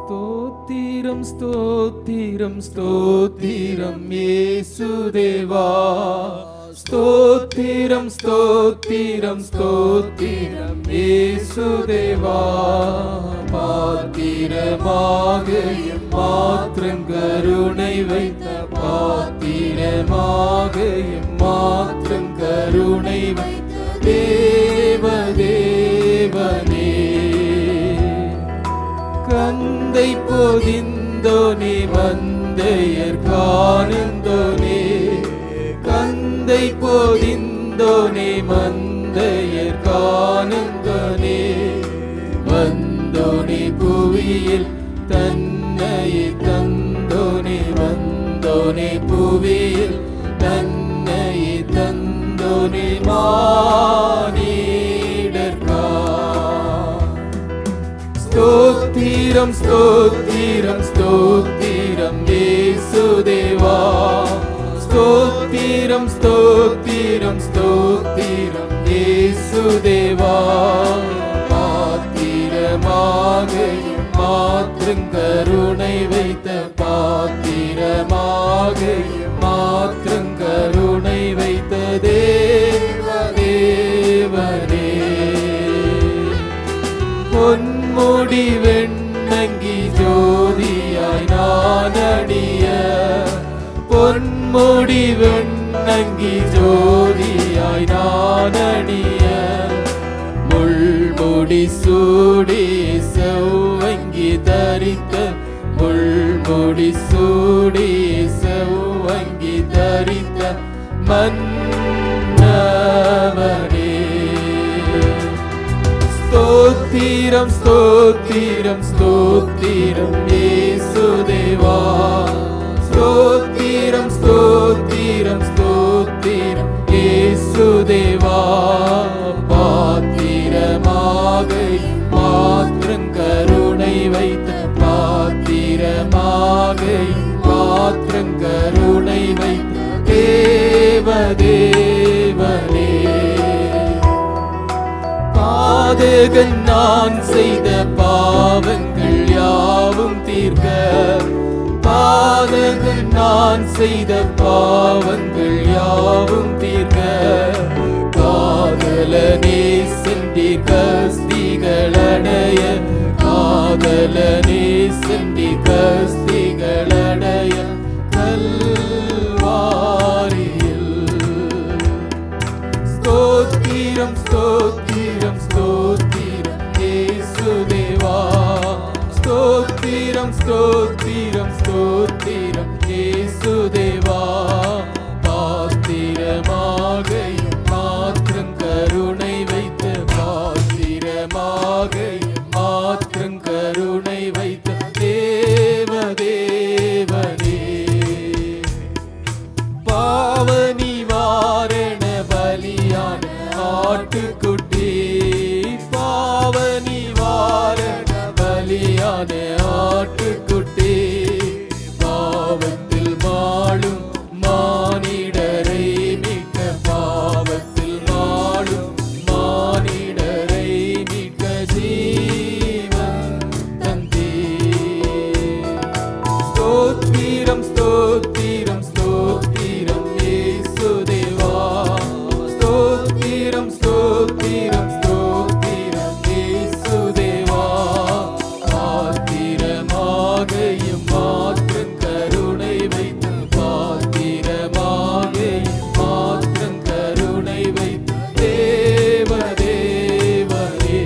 ஸ்தோத்திரம் ஸ்தோத்திரம் ஸ்தோத்திரம் இயேசுதேவா ஸ்தோத்திரம் ஸ்தோத்திரம் ஸ்தோத்திரம் இயேசுதேவா பாத்திரமாக எம் மாத்திரம் கருணை வைத்த பாத்திரமாக எம் மாத்திரம் கருணை வைத்த தேவ தேவனே கந்தை பொதிந்தோனே வந்தையர் காணுந்தோனே கந்தை பொதிந்தோனே மந்தையர் காணுந்தோனே வந்தோனே புவியில் தன்னையை தந்தோனே வந்தோனே புவியில் தன்னையை தந்தோனே மானிடர்கா ஸ்தோத்திரம் ஸ்தோத்திரம் ஸ்தோத்திரம் இயேசுதேவா ஸ்தோத்திரம் ஸ்தோத்திரம் ஸ்தோத்திரம் இயேசுதேவா பாத்திரமாக மாத்திரம் கருணை வைத்த பாத்திரமாக மாத்திரம் கருணை வைத்த தேவ தேவனே பொன்முடி வெண்ணங்கி ஜோதியாய் நான் அடிய பொன்முடி வெண்ணங்கி ஜோதியாய் நான் அடிய முள்முடி சூடி செவ்வங்கி தரித்த முள்முடி சூடி செவ்வங்கி தரித்த மன்னவனே ஸ்தோத்திரம் ஸ்தோத்திரம் ஸ்தோத்திரம் இயேசுதேவா ஸ்தோத்திரம் ஸ்தோத்திரம் ஸ்தோத்திரம் இயேசுதேவா பாத்திரமாக மாத்திரம் கருணை வைத்த பாத்திரமாக மாத்திரம் கருணை வைத்த தேவ தேவனே பாதகன் நான் செய்த பாவங்கள் யாவும் தீர்க்க பாதகன் நான் செய்த பாவங்கள் யாவும் தீர்க்க காதலனே சென்றி கஸ்திகளடைய காதலனே சென்றி கஸ்திகளடைய கல்வாரியில் ஸ்தோத்திரம் ஸ்தோத்திரம் ஸ்தோத்திரம் இயேசுதேவா ஸ்தோத்திரம் ஸ்தோத்திரம் ஸ்தோத்திரம் இயேசுதேவா பாத்திரமாக மாத்திரம் கருணை வைத்த பாத்திரமாக மாத்திரம் கருணை வைத்த தேவ தேவனே பாவ நிவாரண பலியான ஆட்டுக்குட்டி பாவ நிவாரண பலியான ஆட்டுக்குட்டி பாவத்தில் வாழும் மானிடரை மிக்க பாவத்தில் வாழும் மானிடரை மிக்க ஜீவன் தந்தே ஸ்தோத்திரம் ஸ்தோத்திரம் ஸ்தோத்திரம் இயேசுதேவா ஸ்தோத்திரம் ஸ்தோத்திரம் ஸ்தோத்திரம் இயேசுதேவா பாத்திரமாக மாத்திரம் கருணை வைத்து பாத்திரமாக மாத்திரம் கருணை வைத்து தேவ தேவரே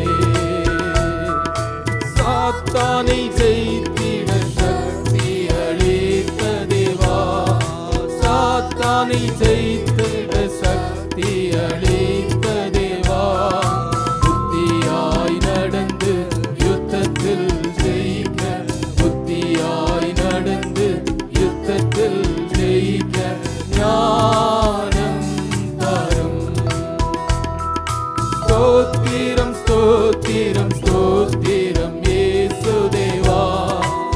சாத்தானை ஜெயித்திட சக்தி அளித்த தேவா சாத்தானை ஜெயித்திட சக்தி அளித்த தேவா புத்தியாய் நடந்து யுத்தத்தில் ஜெயிக்க புத்தியாய் நடந்து யுத்தத்தில் ஜெயிக்க ஞானம் தரும் ஸ்தோத்திரம் ஸ்தோத்திரம் ஸ்தோத்திரம் இயேசுதேவா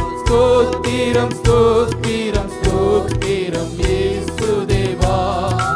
ஸ்தோத்திரம் ஸ்தோத்திரம் ஸ்தோத்திரம் இயேசுதேவா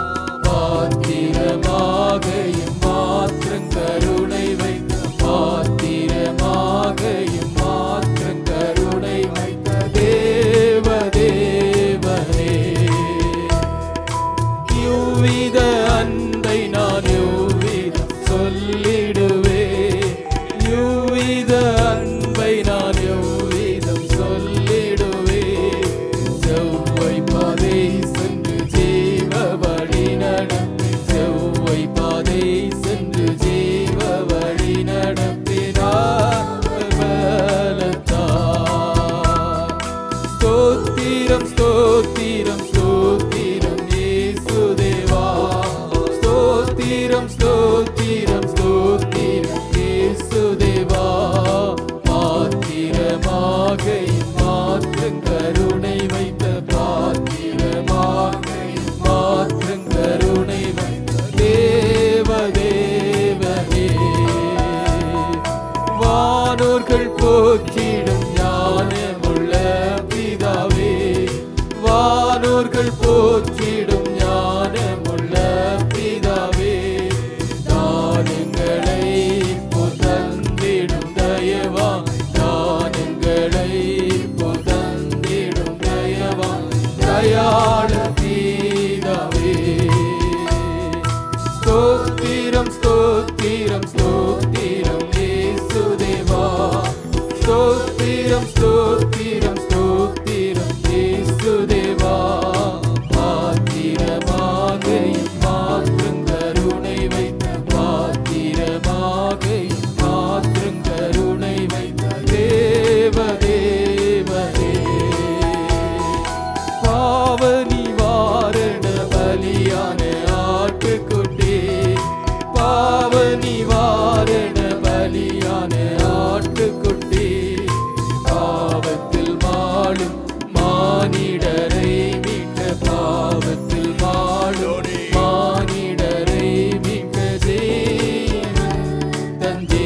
மாற்றும் கருணை வைத்த பாத்திரமாக மாற்றும் கருணை வைத்த தேவ தேவனே வானோர்கள் போற்றிடும் ஞானமுள்ள பிதாவே வானோர்கள் போற்றிடும் ஞானமுள்ள பிதாவே தானங்களை புதந்திடும் தயவா தானங்களை புதந்திடும் தயவா தயாள பிதாவே ஸ்தோத்திரம் ஸ்தோத்திரம் ஸ்தோத்திரம் இயேசுதேவா ஸ்தோத்திரம் ஸ்தோத்திரம் ஸ்தோத்திரம் இயேசுதேவா பாத்திரமாக மாற்றும் கருணை வைத்த பாத்திரமாக மாற்றும் கருணை வைத்த தேவ தேவனே பாவ நிவாரண பலியான ஆட்டுக்குட்டி பாவ நிவாரண பலியான ஆட்டுக்குட்டி பாவத்தில் மாளும் மானிடரை மீட்ட பாவத்தில் மாளும் மானிடரை மீட்ட தேவன் தந்தே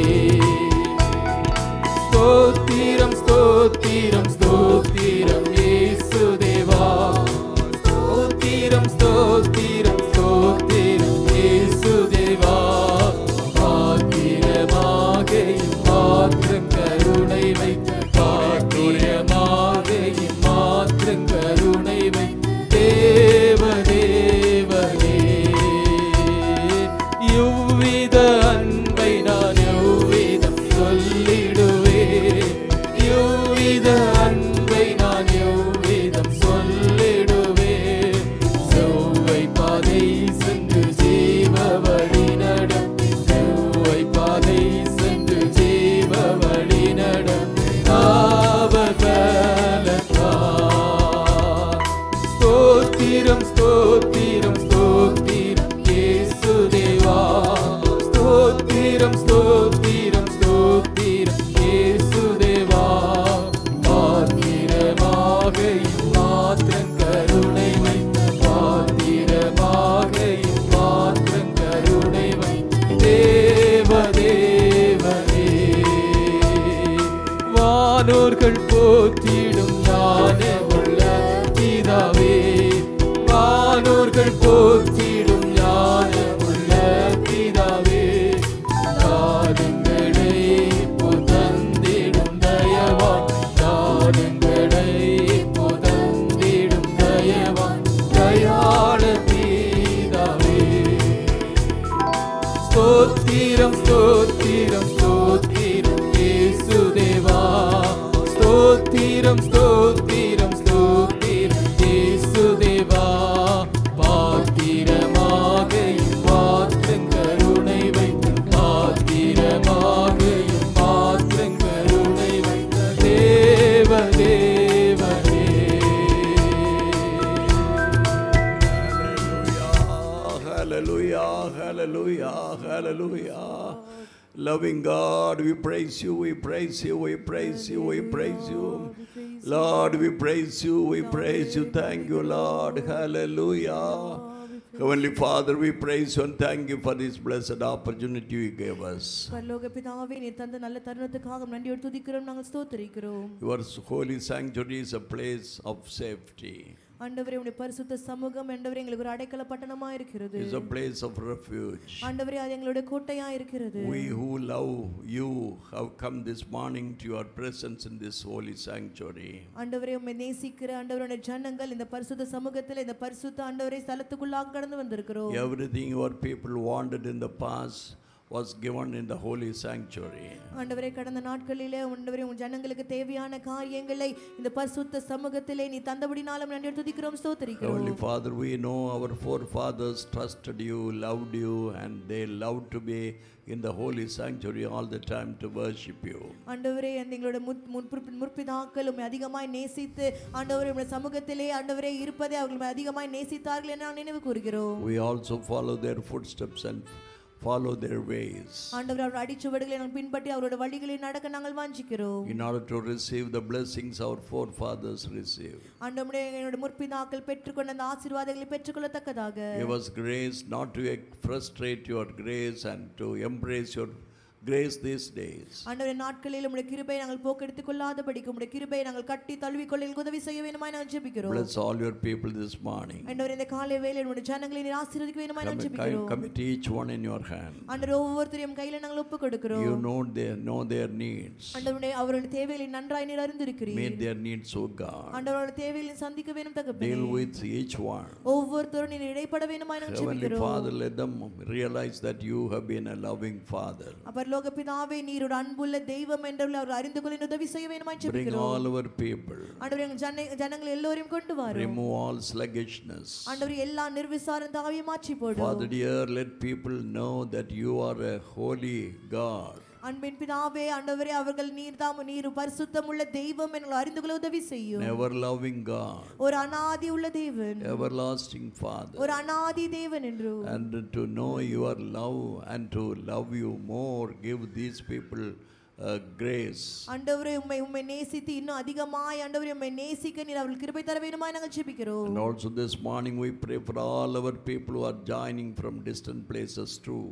ஸ்தோத்திரம் ஸ்தோத்திரம் ஸ்தோத்திரம் இயேசுதேவா ஸ்தோத்திரம் ஸ்தோத்திரம் ஸ்தோத்திரம் இயேசுதேவா பாத்திரமாக மாற்றும் கருணை வைத்த பாத்திரமாக மாற்றும் கருணை வைத்த தேவ தேவனே யுவ்வித அன்பை நான் யுவ்விதம் சொல்லிடுவே யுவ்வித அன்பை நான் யுவ்விதம் சொல்லிடுவே செவ்வை பாதை சென்று ஜீவ வழி நடத்தி செவ்வை பாதை சென்று ஜீவ வழி நடத்தி ஆவர் பலத்தா ஸ்தோத்திரம் ஸ்தோத்திரம் ஸ்தோத்திரம் இயேசுதேவா ஸ்தோத்திரம் ஸ்தோத்திரம் ஸ்தோத்திரம் இயேசுதேவா பாத்திரமாக இம்மாத்திரம் கருணை வைத்த பாத்திரமாக இம்மாத்திரம் கருணை வைத்த தேவ தேவனே வானோர்கள் போற்றிடும் ஞானமுள்ள பிதாவே வானோர்கள் போற்றிடும் ஞானமுள்ள பிதாவே தாருங்களை புதந்திடும் தயவா தாருங்களை புதந்திடும் தயவா தயாள பிதாவே ஸ்தோத்திரம் ஸ்தோத்திரம் ஸ்தோத்திரம் இயேசுதேவா ஸ்தோத்திரம் ஸ்தோத்திரம் ஸ்தோத்திரம் இயேசுதேவா பாத்திரமாக மாற்றும் கருணை வைத்து பாத்திரமாக மாற்றும் கருணை வைத்த தேவ தேவனே Hallelujah, hallelujah, hallelujah. Loving God, we praise you, we praise you, we praise you, we praise you. Lord, we praise you, we praise you. Thank you, Lord. Hallelujah. Heavenly Father, we praise you and thank you for this blessed opportunity you gave us. பரலோக பிதாவே நீ தந்த நல்ல தருணத்துக்காக நன்றியோடு துதிக்கிறோம் நாங்கள் ஸ்தோத்திரிக்கிறோம் Your holy sanctuary is a place of safety, ஆண்டவரே உடைய பரிசுத்த சமூகம் ஆண்டவரே எங்களுக்கு ஒரு அடைக்கல பட்டணமா இருக்கிறது it's a place of refuge. ஆண்டவரே அது எங்களுடைய கோட்டையா இருக்கிறது We who love you have come this morning to your presence in this holy sanctuary. ஆண்டவரே உம்மை நேசிக்கிற ஆண்டவருடைய ஜனங்கள் இந்த பரிசுத்த சமூகத்தில் இந்த பரிசுத்த ஆண்டவரை ஸ்தலத்துக்குள்ளாக கடந்து வந்திருக்கிறோம் Everything your people wanted in the past was given in the holy sanctuary. ஆண்டவரே கடந்த நாட்களிலே ஆண்டவரே உன் ஜனங்களுக்கு தேவையான காரியங்களை இந்த பரிசுத்த சமூகத்திலே நீ தந்தபடினாலும் நன்றியோடு துதிக்கிறோம் ஸ்தோத்திரிக்கிறோம் Heavenly Father, we know our forefathers trusted you, loved you, and they loved to be in the holy sanctuary all the time to worship you. ஆண்டவரே அந்த எங்களோட முற்- முற்பு- முற்பிதாக்கள் உம்மை அதிகமாய் நேசித்து ஆண்டவரே உம்முடைய சமூகத்திலே ஆண்டவரே இருப்பதை அவர்கள் உம்மை அதிகமாய் நேசித்தார்கள் என நான் நினைவு கூறுகிறோம் We also follow their footsteps and follow their ways. ஆண்டவர் அவர் அடிச்சுவடுகளை நாங்கள் பின்பற்றி அவரோட வழிகளை நடக்க நாங்கள் வாஞ்சிக்கிறோம் In order to receive the blessings our forefathers received. ஆண்டவருடைய எங்களுடைய முற்பிதாக்கள் பெற்றுக்கொண்ட அந்த ஆசீர்வாதங்களை பெற்றுக்கொள்ளத்தக்கதாக Give us grace not to frustrate your grace and to embrace your grace these days. ஆண்டவருடைய நாட்களில் உம்முடைய கிருபை நாங்கள் போக்கெடுத்துக் கொள்ளாதபடிக்கு உம்முடைய கிருபை நாங்கள் கட்டி தழுவிக்கொள்ள எங்களுக்கு உதவி செய்ய வேணுமாய் நாங்கள் ஜெபிக்கிறோம் Bless all your people this morning. ஆண்டவர் இந்த காலை வேளையில் உம்முடைய ஜனங்களை நீர் ஆசீர்வதிக்க வேணுமாய் நாங்கள் Commit, ஜெபிக்கிறோம் commit each one in your hand. ஆண்டவர் ஒவ்வொருத்தரையும் கையில நாங்கள் ஒப்பு கொடுக்கிறோம் You know their, know their needs. ஆண்டவருடைய அவருடைய தேவைகளை நன்றாய் நீர் அறிந்திருக்கிறீர் Meet their needs, O God. ஆண்டவரோட தேவைகளை சந்திக்க வேணும் தகப்பனே Deal with each one. ஒவ்வொருத்தரும் நீர் இடைப்பட வேணுமாய் நாங்கள் Heavenly ஜெபிக்கிறோம் Father, let them realize that you have been a loving Father. Appar லோக பிதாவே நீர் ஒரு அன்புள்ள தெய்வம் என்று அவர் அறிந்து கொள்ள நீர் உதவி செய்ய வேணுமாய் Bring ஜெபிக்கிறோம் all our people. ஆண்டவர் எங்கள் ஜன ஜனங்கள் எல்லோரையும் கொண்டு வாரும் Remove all sluggishness. ஆண்டவர் எல்லா நிர்விசாரம் தாவியை மாற்றி போடும் Father dear, let people know that you are a holy God. அன்பின் பிதாவே ஆண்டவரே அவர்கள் நீர் தாம் நீர் பரிசுத்தம் உள்ள தெய்வம் என்று அறிந்து கொள்ள உதவி செய்யும் Ever loving God. ஒரு அனாதி உள்ள தேவன் Everlasting Father. ஒரு அனாதி தேவன் என்று And to know your love and to love you more, give these people uh, grace. ஆண்டவரே உம்மை உம்மை நேசித்து இன்னும் அதிகமாய் ஆண்டவரே உம்மை நேசிக்க நீர் அவர்கள் கிருபை தர வேணுமாய் நாங்கள் ஜெபிக்கிறோம் And also this morning we pray for all our people who are joining from distant places too.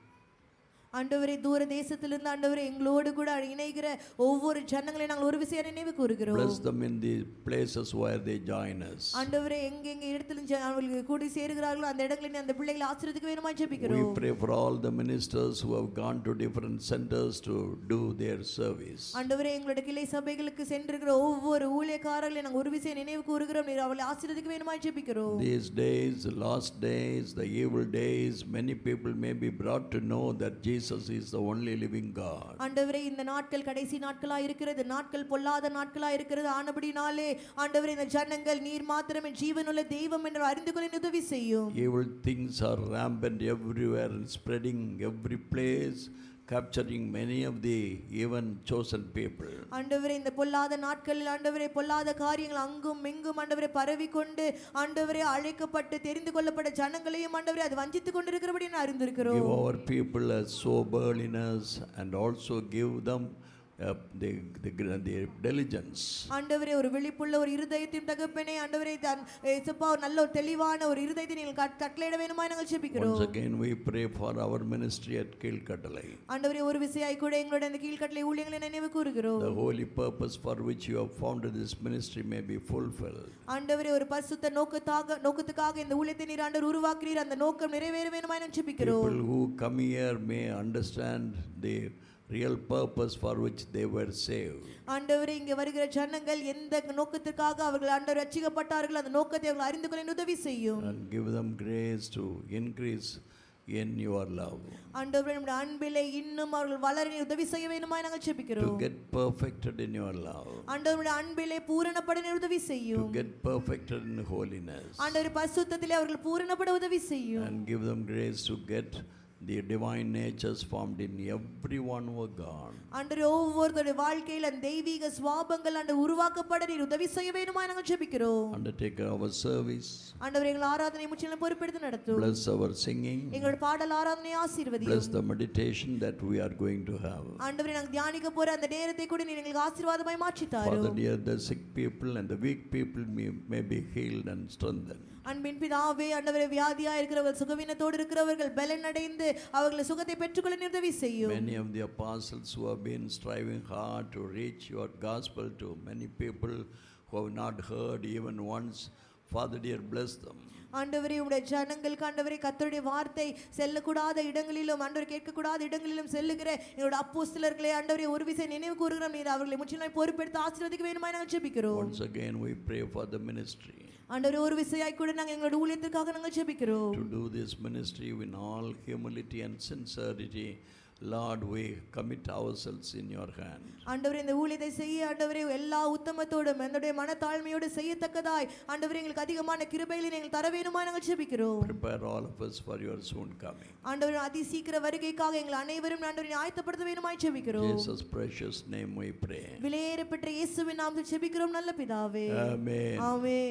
ஆண்டவரே தூர தேசத்திலிருந்து ஆண்டவரே எங்களோடு கூட இணைகிற ஒவ்வொரு ஜனங்களை நாங்கள் ஒரு விஷயம் நினைவு கூறுகிறோம் Bless them in the places where they join us. ஆண்டவரே எங்க எங்க இடத்துல ஜ- அவர்களுக்கு கூடி சேருகிறார்களோ அந்த இடங்களில் நீ அந்த பிள்ளைகளை ஆசிரியத்துக்கு வேணுமாய் We ஜெபிக்கிறோம் pray for all the ministers who have gone to different centers to do their service. ஆண்டவரே எங்களோட கிளை சபைகளுக்கு சென்றிருக்கிற ஒவ்வொரு ஊழியக்காரர்களை நாங்கள் ஒரு விஷயம் நினைவு கூறுகிறோம் நீர் அவளை ஆசிரியத்துக்கு வேணுமாய் ஜெபிக்கிறோம் These days, the last days, the evil days, many people may be brought to know that Jesus is the only living God. ஆண்டவரே இந்த நாட்கள் கடைசி நாட்களா இருக்கிறது நாட்கள் பொல்லாத நாட்களா இருக்கிறது ஆனபடினாலே ஆண்டவரே இந்த ஜனங்கள் நீர் மாத்திரமே ஜீவனுள்ள தெய்வம் என்று அறிந்து கொள்ள நீர் உதவி செய்யும் Evil things are rampant everywhere and spreading every place, capturing many of the even chosen people. ஆண்டவரே இந்த பொல்லாத நாட்களில் ஆண்டவரே பொல்லாத காரியங்கள் அங்கும் இங்கும் ஆண்டவரே பரவி கொண்டு ஆண்டவரே அழைக்கப்பட்டு தெரிந்து கொள்ளப்பட்ட ஜனங்களையும் ஆண்டவரே அது வஞ்சித்துக் கொண்டிருக்கிறபடி நான் அறிந்திருக்கிறோம் Give our people a soberliness and also give them uh, the, the, the diligence. ஆண்டவரே ஒரு விழிப்புள்ள ஒரு இருதயத்தின் தகப்பனே ஆண்டவரே தன் ஏசப்பா ஒரு நல்ல ஒரு தெளிவான ஒரு இருதயத்தை நீங்கள் கட்- கட்டளையிட வேணுமாய் நாங்கள் ஜெபிக்கிறோம் Once again, we pray for our ministry at Kilkatalai. ஆண்டவரே ஒரு விசையாய் கூட எங்களோட இந்த கீழ்கட்டளை ஊழியங்களை நினைவு கூறுகிறோம் The holy purpose for which you have founded this ministry may be fulfilled. ஆண்டவரே ஒரு பரிசுத்த நோக்கத்தாக நோக்கத்துக்காக இந்த ஊழியத்தை நீர் ஆண்டவர் உருவாக்குறீர் அந்த நோக்கம் நிறைவேற வேணுமாய் நாங்கள் ஜெபிக்கிறோம் People who come here may understand the real purpose for which they were saved. ஆண்டவரே இங்கே வருகிற ஜனங்கள் எந்த நோக்கத்திற்காக அவர்கள் ஆண்டவர் ரட்சிக்கப்பட்டார்கள் அந்த நோக்கத்தை அவர்கள் அறிந்து கொள்ள உதவி செய்யும் And give them grace to increase in your love. ஆண்டவரே நம்முடைய அன்பிலே இன்னும் அவர்கள் வளர நீர் உதவி செய்ய வேணுமாய் நாங்கள் To ஜெபிக்கிறோம் get perfected in your love. ஆண்டவருடைய அன்பிலே பூரணப்பட நீர் உதவி To செய்யும் get perfected in holiness. ஆண்டவர் பரிசுத்தத்திலே அவர்கள் பூரணப்பட உதவி செய்யும் And give them grace to get the divine natures formed in everyone, O God. ஆண்டவர் ஒவ்வொருத்தருடைய வாழ்க்கையில் அந்த தெய்வீக சுவாபங்கள் ஆண்டு உருவாக்கப்பட நீர் உதவி செய்ய வேணுமாய் நாங்கள் ஜெபிக்கிறோம் Undertake our service. ஆண்டவர் எங்கள் ஆராதனை முற்றிலும் பொறுப்பெடுத்து நடத்தும் Bless our singing. எங்களோட பாடல் ஆராதனை ஆசீர்வதியும் Bless the meditation that we are going to have. ஆண்டவரே நாங்கள் தியானிக்க போற அந்த நேரத்தை கூட நீர் எங்களுக்கு ஆசீர்வாதமாய் மாற்றி Father தாரும் dear, the sick people and the weak people may, may be healed and strengthened. அன்பின் பிதாவே ஆண்டவரே வியாதியா இருக்கிறவர்கள் சுகவீனத்தோடு இருக்கிறவர்கள் பலன் அடைந்து அவர்களை சுகத்தை பெற்றுக்கொள்ள நீர் உதவி செய்யும் Many of the apostles who have been striving hard to reach your gospel to many people who have not heard even once, Father dear, bless them. ஆண்டவரே உடைய ஜனங்களுக்கு ஆண்டவரே கர்த்தருடைய வார்த்தை செல்லக்கூடாத இடங்களிலும் ஆண்டவர் கேட்கக்கூடாத இடங்களிலும் செல்லுகிற எங்களோட அப்போஸ்தலர்களே ஆண்டவரே ஒரு விசை நினைவு கூறுகிறோம் நீர் அவர்களை முற்றிலும் பொறுப்பெடுத்து ஆசீர்வதிக்க வேணுமாய் நாங்கள் ஜெபிக்கிறோம் Once again, we pray for the ministry. ஆண்டவரே ஒரு விசையாய் கூட நாங்கள் எங்களோட ஊழியத்திற்காக நாங்கள் ஜெபிக்கிறோம் To do this ministry in all humility and sincerity, Lord, we commit ourselves in your hand. ஆண்டவரே இந்த ஊழியத்தை செய்ய ஆண்டவரே எல்லா உத்தமத்தோடும் என்னுடைய மனத்தாழ்மையோடு செய்யத்தக்கதாய் ஆண்டவரே எங்களுக்கு அதிகமான கிருபையில நீங்கள் தர வேணுமா நாங்கள் ஜெபிக்கிறோம் Prepare all of us for your soon coming. ஆண்டவரே அதி சீக்கிர வருகைக்காக எங்கள் அனைவரும் ஆண்டவரை ஆயத்தப்படுத்த வேணுமாய் ஜெபிக்கிறோம் Jesus' precious name we pray. விலையேறப்பெற்ற இயேசுவின் நாமத்தில் ஜெபிக்கிறோம் நல்ல பிதாவே Amen. Amen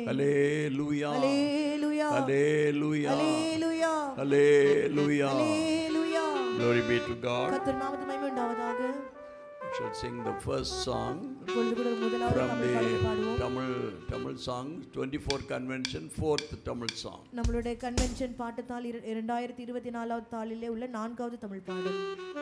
Hallelujah. Hallelujah Hallelujah. Hallelujah Hallelujah. Hallelujah Glory be to God. கர்த்தர் நாமத்து மகிமை உண்டாவதாக We shall sing the first song இப்பொழுது கூட முதலாவது from தமிழ் பாடலை the பாடுவோம் Tamil Tamil song 24 convention fourth Tamil song. நம்மளுடைய கன்வென்ஷன் பாட்டுத்தாள் இர- இரண்டாயிரத்தி இருபத்தி நாலாவது தாளிலே உள்ள நான்காவது தமிழ் பாடல்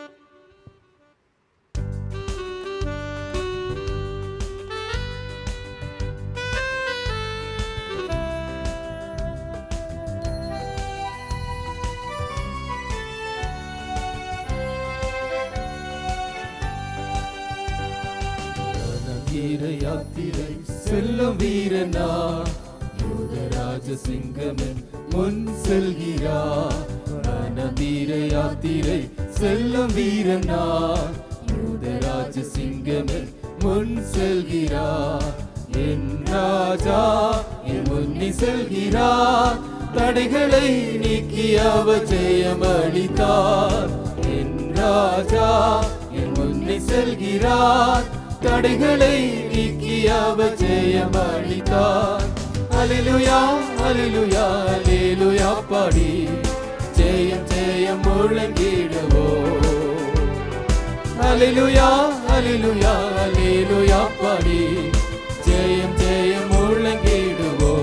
வீர யாத்திரை செல்லும் வீரனா யூதராஜ சிங்கமன் முன் செல்கிறார் வீர யாத்திரை செல்லும் வீரனா யூதராஜ சிங்கமன் முன் செல்கிறார் என் ராஜா என் முன்னி செல்கிறார் தடைகளை நீக்கி அவ ஜெயம் அளித்தார் என் ராஜா என் முன்னே செல்கிறார் தடைகளை நீக்கி அவ ஜெயம் அளித்தார் அலிலுயா அலிலுயா அலிலுயா பாடி ஜெயம் ஜெயம் முழங்கிடுவோ அலிலுயா அலிலுயா அலிலுயா பாடி ஜெயம் ஜெயம் முழங்கிடுவோ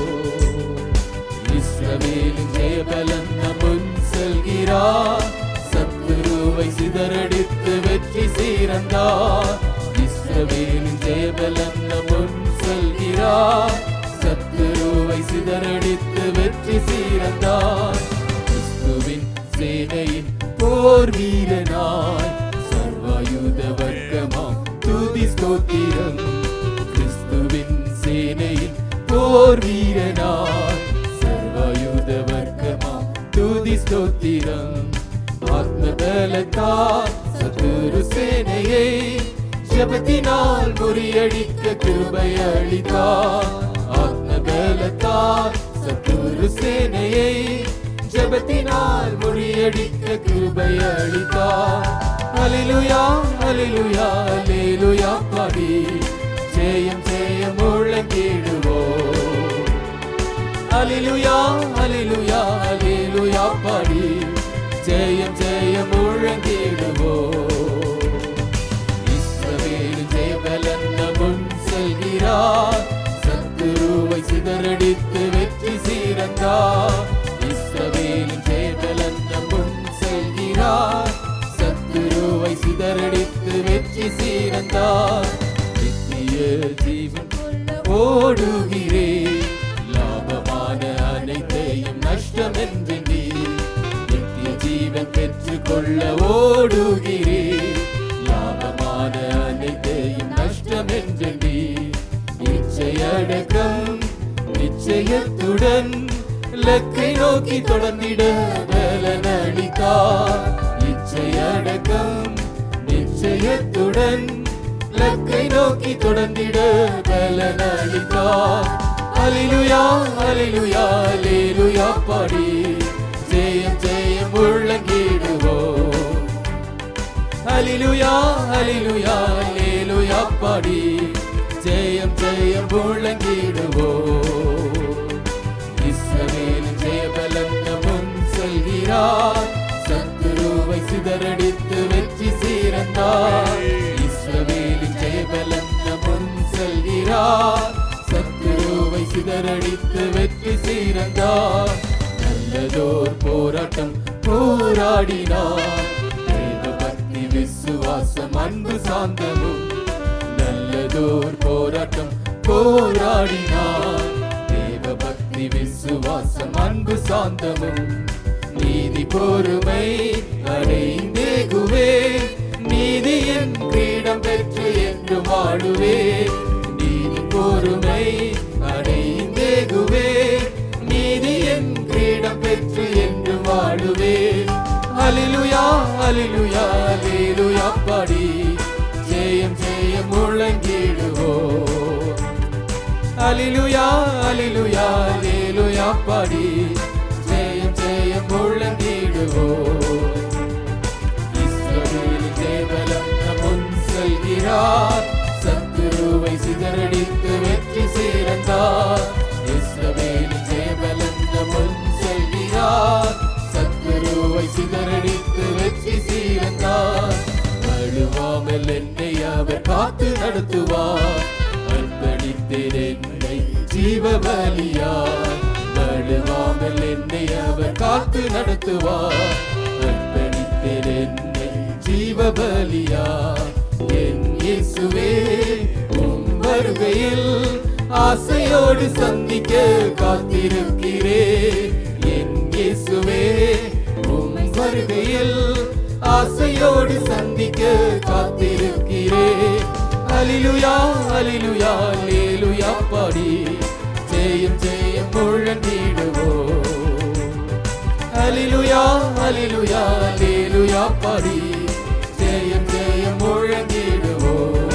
இஸ்ரவேலின் ஜெயபலன் முன் செல்கிறார் சத்துருவை சிதறடித்து வெற்றி சீரந்தார் இஸ்ரவேலின் ஜெயபலன் முன் செல்கிறார் சத்துருவை சிதறடித்து வெற்றி சீரந்தார் கிறிஸ்துவின் சேனையின் போர் வீரனாய் சர்வாயுத வர்க்கமாம் துதி ஸ்தோத்திரம் கிறிஸ்துவின் சேனையின் போர் வீரனாய் சர்வாயுத வர்க்கமாம் துதி ஸ்தோத்திரம் ஆத்மபலத்தா சத்துரு சேனையை ஜபத்தினால் முறியடிக்க கிருபை அளித்தார் ஆத்மபலத்தா சத்துரு சேனையை ஜபத்தினால் முறியடிக்க கிருபை அளித்தார் அலிலுயா அலிலுயா அலிலுயா பாடி ஜெயம் ஜெயம் முழங்கிடுவோம் அலிலுயா அலிலுயா அலிலுயா பாடி ஜெயம் ஜெயம் முழங்கிடுவோ இஸ்ரவேல் ஜெயபலன் முன் செல்கிறார் சத்துருவை சிதறடித்து வெற்றி சீரந்தார் இஸ்ரவேல் ஜெயபலன் முன் செல்கிறார் சத்துருவை சிதறடித்து வெற்றி சீரந்தார் நித்திய ஜீவன் ஓடுகிறேன் லாபமான அனைத்தையும் நஷ்டம் என்று நீ நித்திய ஜீவன் பெற்றுக் கொள்ள ஓடுகிறேன் லாபமான அனைத்தையும் நஷ்டம் என்று நீ இச்சையடக்கம் நிச்சயத்துடன் இலக்கை நோக்கி தொடர்ந்திட பலன் அளித்தார் இச்சையடக்கம் நிச்சயத்துடன் இலக்கை நோக்கி தொடர்ந்திட பலன் அளித்தார் அலிலுயா அலிலுயா அலிலுயா பாடி ஜெயம் ஜெயம் முழங்கிடுவோ அலிலுயா அலிலுயா அலிலுயா பாடி ஜெயம் ஜெயம் முழங்கிடுவோ இஸ்ரவேலின் ஜெயபலன் முன் செல்கிறார் சத்துருவை சிதறடித்து வெற்றி சீரந்தார் இஸ்ரவேலின் ஜெயபலன் முன் செல்கிறார் சத்துருவை சிதறடித்து வெற்றி சீரந்தார் நல்லதோர் போராட்டம் போராடினார் தேவ பக்தி விசுவாசம் அன்பு சாந்தமும் நல்லதோர் போராட்டம் போராடினார் தேவ பக்தி விசுவாசம் அன்பு சாந்தமும் நீதி பொறுமை அடைந்தேகுவே நீதியின் கிரீடம் பெற்று என்று வாழுவே நீதி பொறுமை அடைந்தேகுவே நீதியின் கிரீடம் பெற்று என்று வாழுவே அலிலுயா அலிலுயா அலிலுயா பாடி ஜெயம் ஜெயம் முழங்கிடுவோ அலிலுயா அலிலுயா அலிலுயா பாடி ஜெயம் ஜெயம் முழங்கிடுவோ இஸ்ரவேல் தேவலம் முன் செல்கிறார் சத்துருவை சிதறடித்து வெற்றி சீரந்தார் இஸ்ரவேல் தேவலம் முன் செல்கிறார் சத்துருவை சிதறடித்து வெற்றி நடத்துவார் அர்ப்பணித்தேன் என்னை ஜீவ பலியார் வழுவாமல் என்னை அவர் காத்து நடத்துவார் அர்ப்பணித்தேன் என்னை ஜீவ பலியார் என் இயேசுவே உம் வருகையில் ஆசையோடு சந்திக்க காத்திருக்கிறேன் என் இயேசுவே உம் வருகையில் ஆசையோடு சந்திக்க காத்திருக்கிறேன் அலிலுயா அலிலுயா லேலுயா பாடி ஜெயம் ஜெயம் முழங்கிடுவோம் அலிலுயா அலிலுயா லேலுயா பாடி ஜெயம் ஜெயம் முழங்கிடுவோம்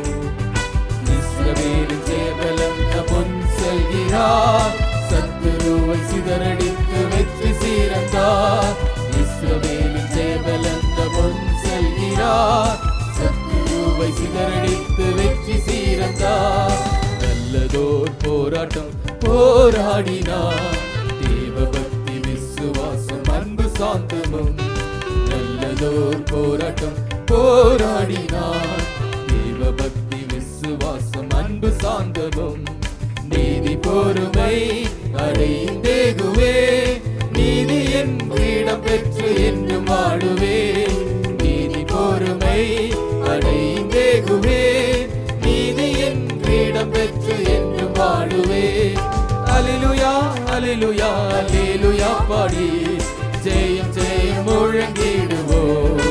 இஸ்ரவேலின் ஜெயபலம் முன் செல்கிறார் சத்துருவை சிதறடித்து வெற்றி சீரந்தார் இஸ்ரவேலின் ஜெயபலம் முன் செல்கிறார் சத்துருவை சிதறடித்து வெற்றி சீரந்தார் நல்லதோர் போராட்டம் போராடினார் தேவபக்தி விசுவாசம் அன்பு சாந்தமும் நல்லதோர் போராட்டம் போராடினார் தேவபக்தி விசுவாசம் அன்பு சாந்தமும் நீதி பொறுமை அடைந்தேகுவே நீதி என் கிரீடம் பெற்று என்றும் வாழுவே நீதி பொறுமை அடைந்தேகுவே நீதி என் கிரீடம் பெற்று என்றும் வாழுவே அலிலுயா அலிலுயா அலிலுயா பாடி ஜெயம் ஜெயம் முழங்கிடுவோம்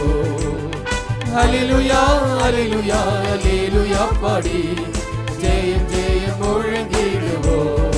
அலிலுயா அலிலுயா அலிலுயா பாடி ஜெயம் ஜெயம் முழங்கிடுவோம்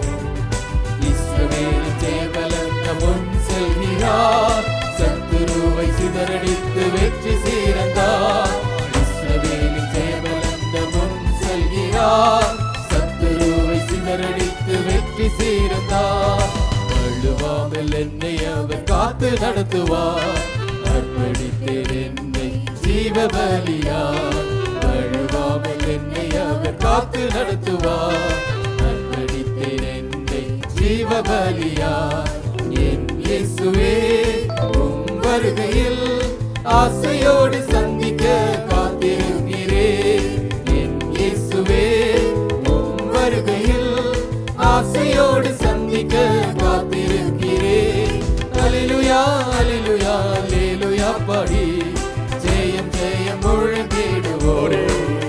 இஸ்ரவேலின் ஜெயபலந்த முன் செல்கிறார் சத்துருவை சிதறடித்து வெற்றி சீரந்தார் இஸ்ரவேலின் ஜெயபலந்த முன் செல்கிறார் சத்துருவை சிதறடித்து வெற்றி சீரந்தார் வழுவாமல் என்னை அவர் காத்து நடத்துவார் அர்ப்பணித்தேன் என்னை ஜீவ பலியார் வழுவாமல் என்னை அவர் காத்து நடத்துவார் அர்ப்பணித்தேன் என்னை ஜீவ பலியார் என் இயேசுவே உம் வருகையில் ஆசையோடு சந்திக்க காத்திருக்கிறேன் என் இயேசுவே உம் வருகையில் ஆசையோடு சந்திக்க காத்திருக்கிறேன் அலிலுயா அலிலுயா லேலுயா பாடி ஜெயம் ஜெயம் முழங்கிடுவோரே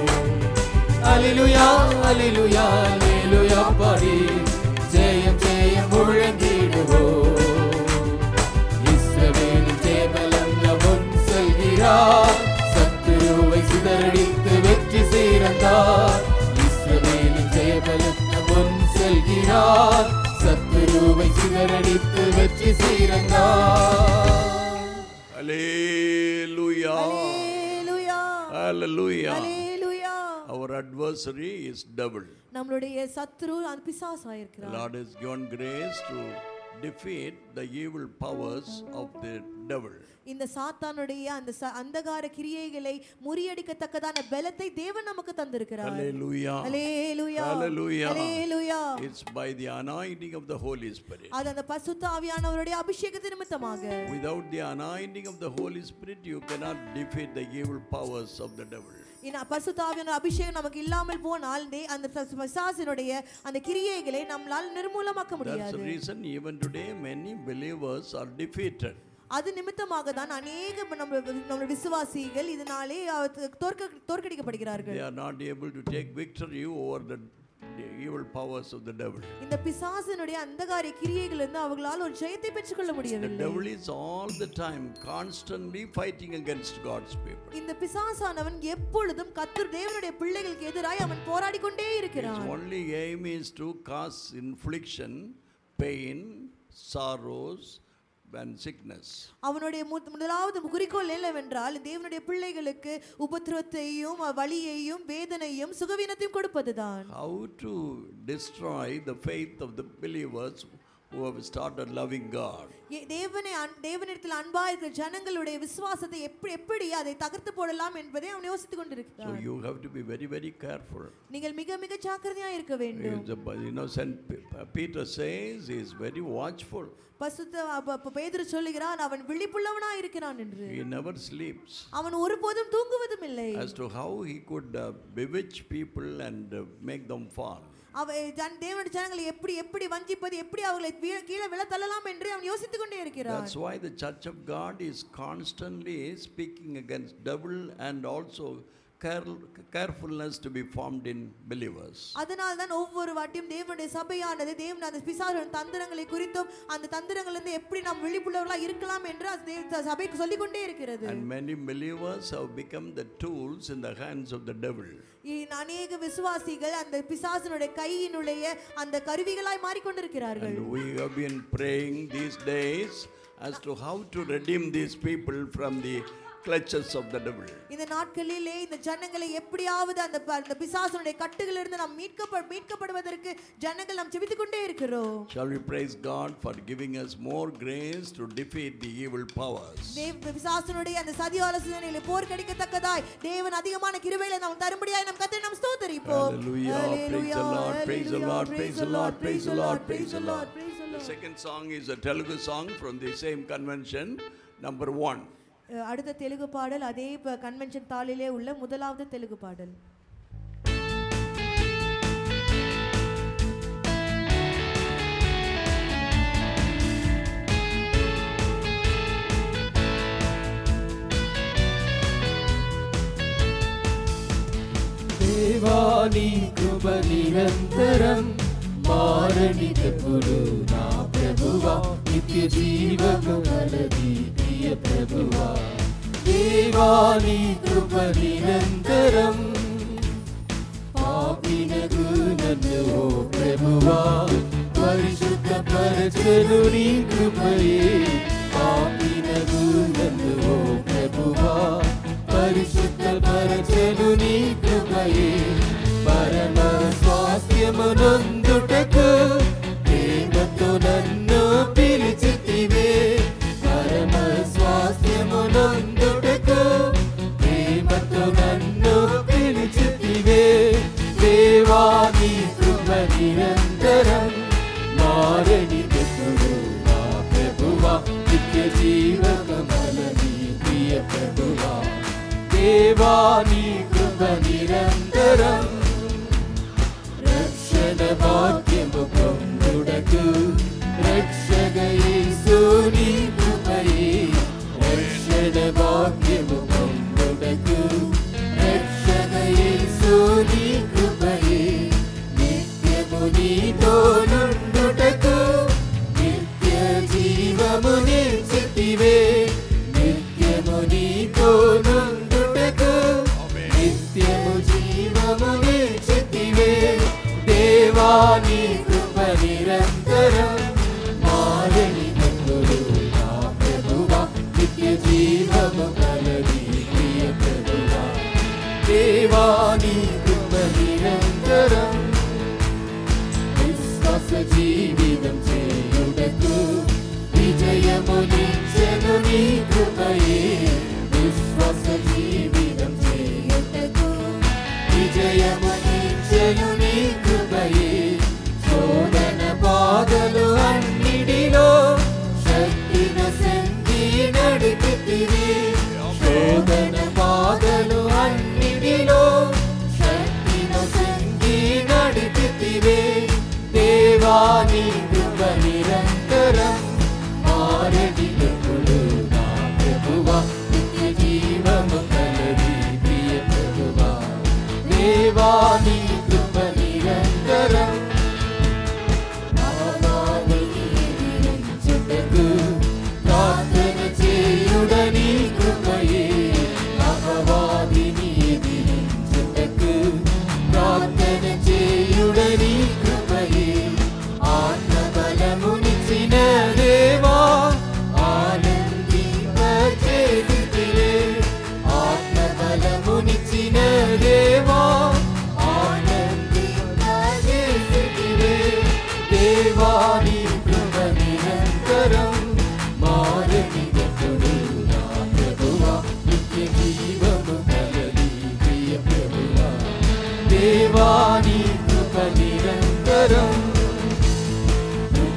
அலிலுயா அலிலுயா லேலுயா பாடி ஜெயம் ஜெயம் முழங்கிடுவோம் இஸ்ரவேலின் ஜெயபலங்க முன் செல்கிறார் சத்துருவை சிதறடித்து வெற்றி சீரந்தார் இஸ்ரவேலின் ஜெயபலங்க முன் செல்கிறார் சத்துருவை சிதறடித்து வெற்றி சீரந்தார் Hallelujah. Hallelujah Hallelujah. Hallelujah Our adversary is devil. நம்மளுடைய சத்துரு அந்த பிசாசாயிருக்கிறார் Lord has given grace to defeat the evil powers of the devil. இந்த சாத்தானுடைய அந்த ச- அந்தகார கிரியைகளை முறியடிக்கத்தக்கதான பலத்தை தேவன் நமக்கு தந்திருக்கிறார் Hallelujah. Hallelujah Hallelujah. Hallelujah It's by the anointing of the Holy Spirit. அது அந்த பசுத்த ஆவியானவருடைய அபிஷேகத்து நிமித்தமாக Without the anointing of the Holy Spirit, you cannot defeat the evil powers of the devil. இந்த பசுத்த ஆவியான அபிஷேகம் நமக்கு இல்லாமல் போனால் தே- அந்த ப- பிசாசினுடைய அந்த கிரியைகளை நம்மளால் நிர்மூலமாக்க That's முடியாது the reason even today many believers are defeated. அது நிமித்தமாக தான் அநேக நம்ம நம்ம விசுவாசிகள் இதனாலே அஹ், தோற்க தோற்கடிக்கப்படுகிறார்கள் They are not able to take victory over the, the evil powers of the devil. இந்த பிசாசினுடைய அந்தகாரிய கிரியைகள் இருந்து அவர்களால் ஒரு ஜெயத்தை பெற்றுக்கொள்ள The முடியவில்லை devil is all the time constantly fighting against God's people. இந்த பிசாசானவன் எப்பொழுதும் கத்தர் தேவனுடைய பிள்ளைகளுக்கு எதிராய் அவன் போராடி கொண்டே His இருக்கிறான் only aim is to cause infliction, pain, sorrows, and sickness. அவனுடைய மு- முதலாவது குறிக்கோள் என்னவென்றால் தேவனுடைய பிள்ளைகளுக்கு உபத்திரவத்தையும் வலியையும் வேதனையும் சுகவீனத்தையும் கொடுப்பதுதான் How to destroy the faith of the believers who have started loving God. ஏ- தேவனை அன்- தேவனிடத்தில் அன்பா இருக்கிற ஜனங்களுடைய விசுவாசத்தை எப்படி எப்படி அதை தகர்த்து போடலாம் என்பதை அவன் யோசித்துக் So கொண்டிருக்கிறான் you have to be very, very careful. நீங்கள் மிக மிக ஜாக்கிரதையா இருக்க வேண்டும் Is the- You know, Saint P- Peter says he is very watchful. பசுத்த அப்ப- அப்ப பேதுரு சொல்லுகிறான் அவன் விழிப்புள்ளவனா இருக்கிறான் என்று He never sleeps. அவன் ஒருபோதும் தூங்குவதும் இல்லை As to how he could uh, bewitch people and uh, make them fall. அவ ஜன் தேவனுடைய ஜனங்களை எப்படி எப்படி வஞ்சிப்பது எப்படி அவர்களை வீழ- கீழே விழ தள்ளலாம் என்று அவன் யோசித்துக் கொண்டே இருக்கிறான் That's why the Church of God is constantly speaking against devil and also care- carefulness to be formed in believers. அதனால் தான் ஒவ்வொரு வாட்டியும் தேவனுடைய சபையானது தேவன் அந்த பிசாசுகளின் தந்திரங்களை குறித்தும் அந்த தந்திரங்களிலிருந்து எப்படி நாம் விழிப்புள்ளவர்களா இருக்கலாம் என்று அது தேவ- சபைக்கு சொல்லிக் கொண்டே இருக்கிறது And many believers have become the tools in the hands of the devil. இ- அநேக விசுவாசிகள் அந்த பிசாசனுடைய கையினுடைய அந்த கருவிகளாய் மாறிக்கொண்டிருக்கிறார்கள் And we have been praying these days as to how to redeem these people from the clutches of the devil. இந்த நாட்களிலே இந்த ஜனங்களை எப்படியாவது அந்த ப- அந்த பிசாசனுடைய கட்டுகளிலிருந்து நாம் மீட்கப்ப மீட்கப்படுவதற்கு ஜனங்கள் நாம் செபித்துக் கொண்டே இருக்கிறோம் Shall we praise God for giving us more grace to defeat the evil powers? தேவ பிசாசனுடைய அந்த சதி ஆலோசனையிலே போர் கடிக்கத்தக்கதாய் தேவன் அதிகமான கிருபையில நாம் தரும்படியாய் நம் கத்தை நாம் ஸ்தோத்தரிப்போம் Hallelujah. Praise the Lord. Praise the Lord. Praise the Lord. Praise the Lord. Praise the Lord. praise the The Lord. second song is a Telugu song from the same convention, number one. அஹ் அடுத்த தெலுங்கு பாடல் அதே convention தாளிலே உள்ள முதலாவது தெலுங்கு பாடல் దేవాని కృప నిరంతరం మారనికపుడు నా ప్రభువా నిత్య జీవము కలది ప్రియ ప్రభువా దేవాని కృప నిరంతరం పాపినగు నన్ను ఓ ప్రభువా పరిశుద్ధ పరచను నీ కృపయే పాపినగు నన్ను ఓ ప్రభువా పరిశుద్ధ పరచను నీ కృపయే పరమ స్వాస్థ్యమునందుటకు ప్రేమతో నన్ను పిలిచితివే పరమ స్వాస్థ్యమునందుటకు ప్రేమతో నన్ను పిలిచితివే దేవాని కృప నిరంతరం మారని ఎప్పుడు నా ప్రభువా నిత్య జీవకమలని ప్రియ ప్రభువా దేవాని కృప నిరంతరం రక్షణ భాగ్యము పొందుడకు రక్షక యేసుని కృపయే రక్షణ భాగ్యము పొందుడకు రక్షక యేసుని కృపయే నిత్యము నీతో నుండుటకు నిత్య జీవము నిలిచితివే నిత్యము నీతో నుండుటకు నిత్యము జీవము నిలిచితివే దేవాని కృప నిరంతరం మారని నందుడు నా ప్రభువా నిత్య జీవము కలది ప్రియ ప్రభువా దేవాని కృప నిరంతరం విశ్వాస జీవితం చేయుటకు విజయము నిచ్చెను నీ కృపయే విశ్వాస జీవితం చేయుటకు విజయము నిచ్చెను నీ కృపయే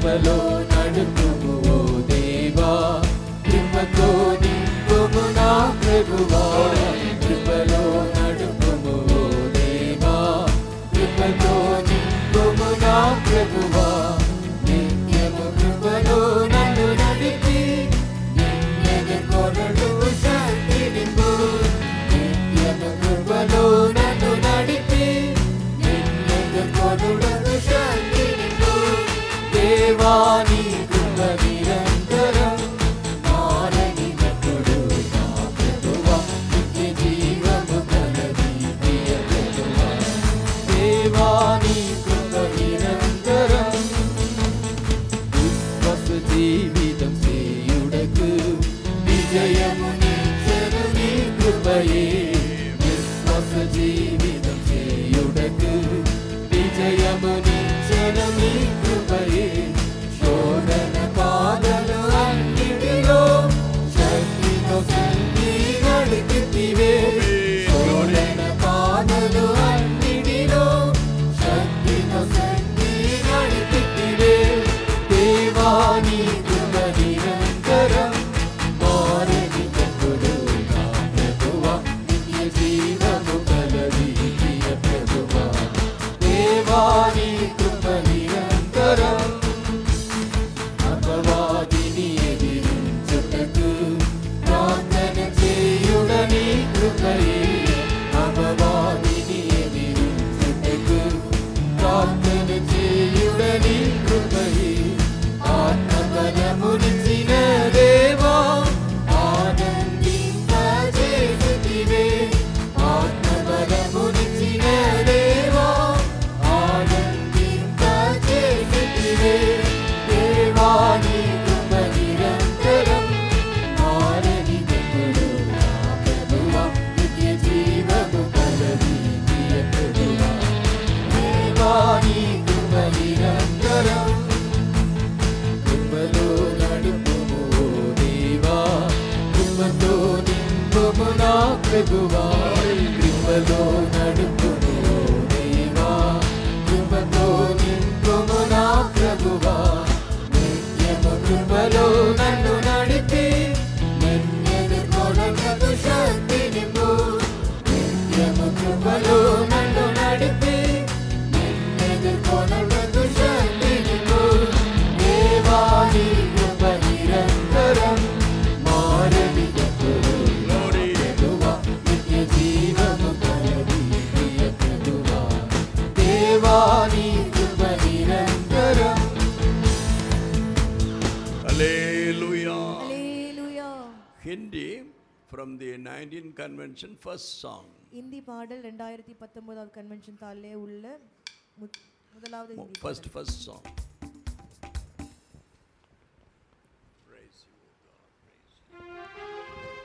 కృపలో నడుపుము ఓ దేవా కృపతో నింపుము నా ప్రభువా కృపలో నడుపుము ఓ దేవా కృపతో నింపుము నా ప్రభువా నిత్యము కృపలో నన్ను నడిపి నిన్నెదుర్కొనుటకు శక్తి నింపు నిత్యము కృపలో నన్ను నడిపి నిన్నెదుర్కొనుటకు శక్తి నింపు దేవాని కృప నిరంతరం మారని నటుడు నా ప్రభువా నిత్య జీవము కలది ప్రియ ప్రభువా దేవాని కృప నిరంతరం విశ్వాస జీవితం చేయుడకు విజయము నిచ్చను నీ కృపయే విశ్వాస జీవితం చేయుడకు విజయము నిచ్చను నీ కృపయే శోధన పాదలు అన్నిటిలో శక్తితో సంధి నడిపితివే శోధన పాదలు అన్నిటిలో శక్తితో సంధి నడిపితివే దేవాని కృప నిరంతరం మారని ప్రభుడు నా ప్రభువా నిత్య జీవము కలది ప్రియ ప్రభువా దేవాని కృప నిరంతరం అపవాదిని ఎదిరించుటకు ప్రార్థన చేయుడని కృపయే అపవాదిని ఎదిరించుటకు ప్రార్థన చేయుడని కృపయే ఆత్మబలమునిచిన దేవా ఆనందింపజేసితివే ఆత్మబలమునిచిన దేవా ఆనందింపజేసితివే దేవాని కృప నిరంతరం మారని దేవుడు నా ప్రభువా నిత్య జీవము కలది ప్రియ ప్రభువా దేవాని కృప నిరంతరం కృపలో నడుపుము ఓ దేవా కృపతో నింపుము నా ప్రభువా కృపలో నడుపుము ఓ దేవా కృపతో నింపుము నా ప్రభువా నిత్యము కృపలో నన్ను నడిపి నిన్నెదుర్కొనకు శక్తి నింపు నిత్యము కృపలో నన్ను నడిపి నిన్నెదుర్కొనకు శక్తి నింపు దేవాని కృప నిరంతరం మారని ఎప్పుడు ప్రభువా నిత్య జీవము కలది ప్రియ ప్రభువా దేవాని కృప నిరంతరం Hallelujah. Hallelujah Hindi from the 19 convention first song. Hindi பாடல் ரெண்டாயிரத்தி பத்தொன்பதாவது கன்வென்ஷன் தாளிலே உள்ள மு- முதலாவது Mo- Hindi First, first song. Praise you, O God. Praise you.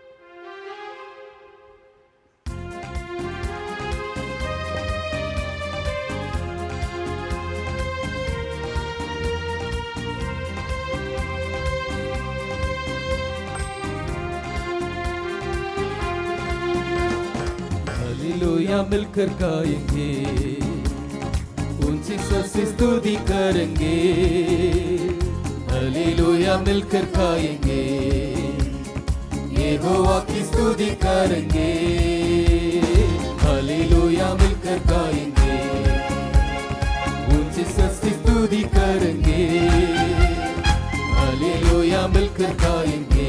Hallelujah मिलकर गाएंगे ऊंची स्वर से स्तुति करेंगे हालेलुया मिलकर गाएंगे यहोवा की स्तुति करेंगे हालेलुया मिलकर गाएंगे ऊंची स्वर से स्तुति करेंगे हालेलुया मिलकर गाएंगे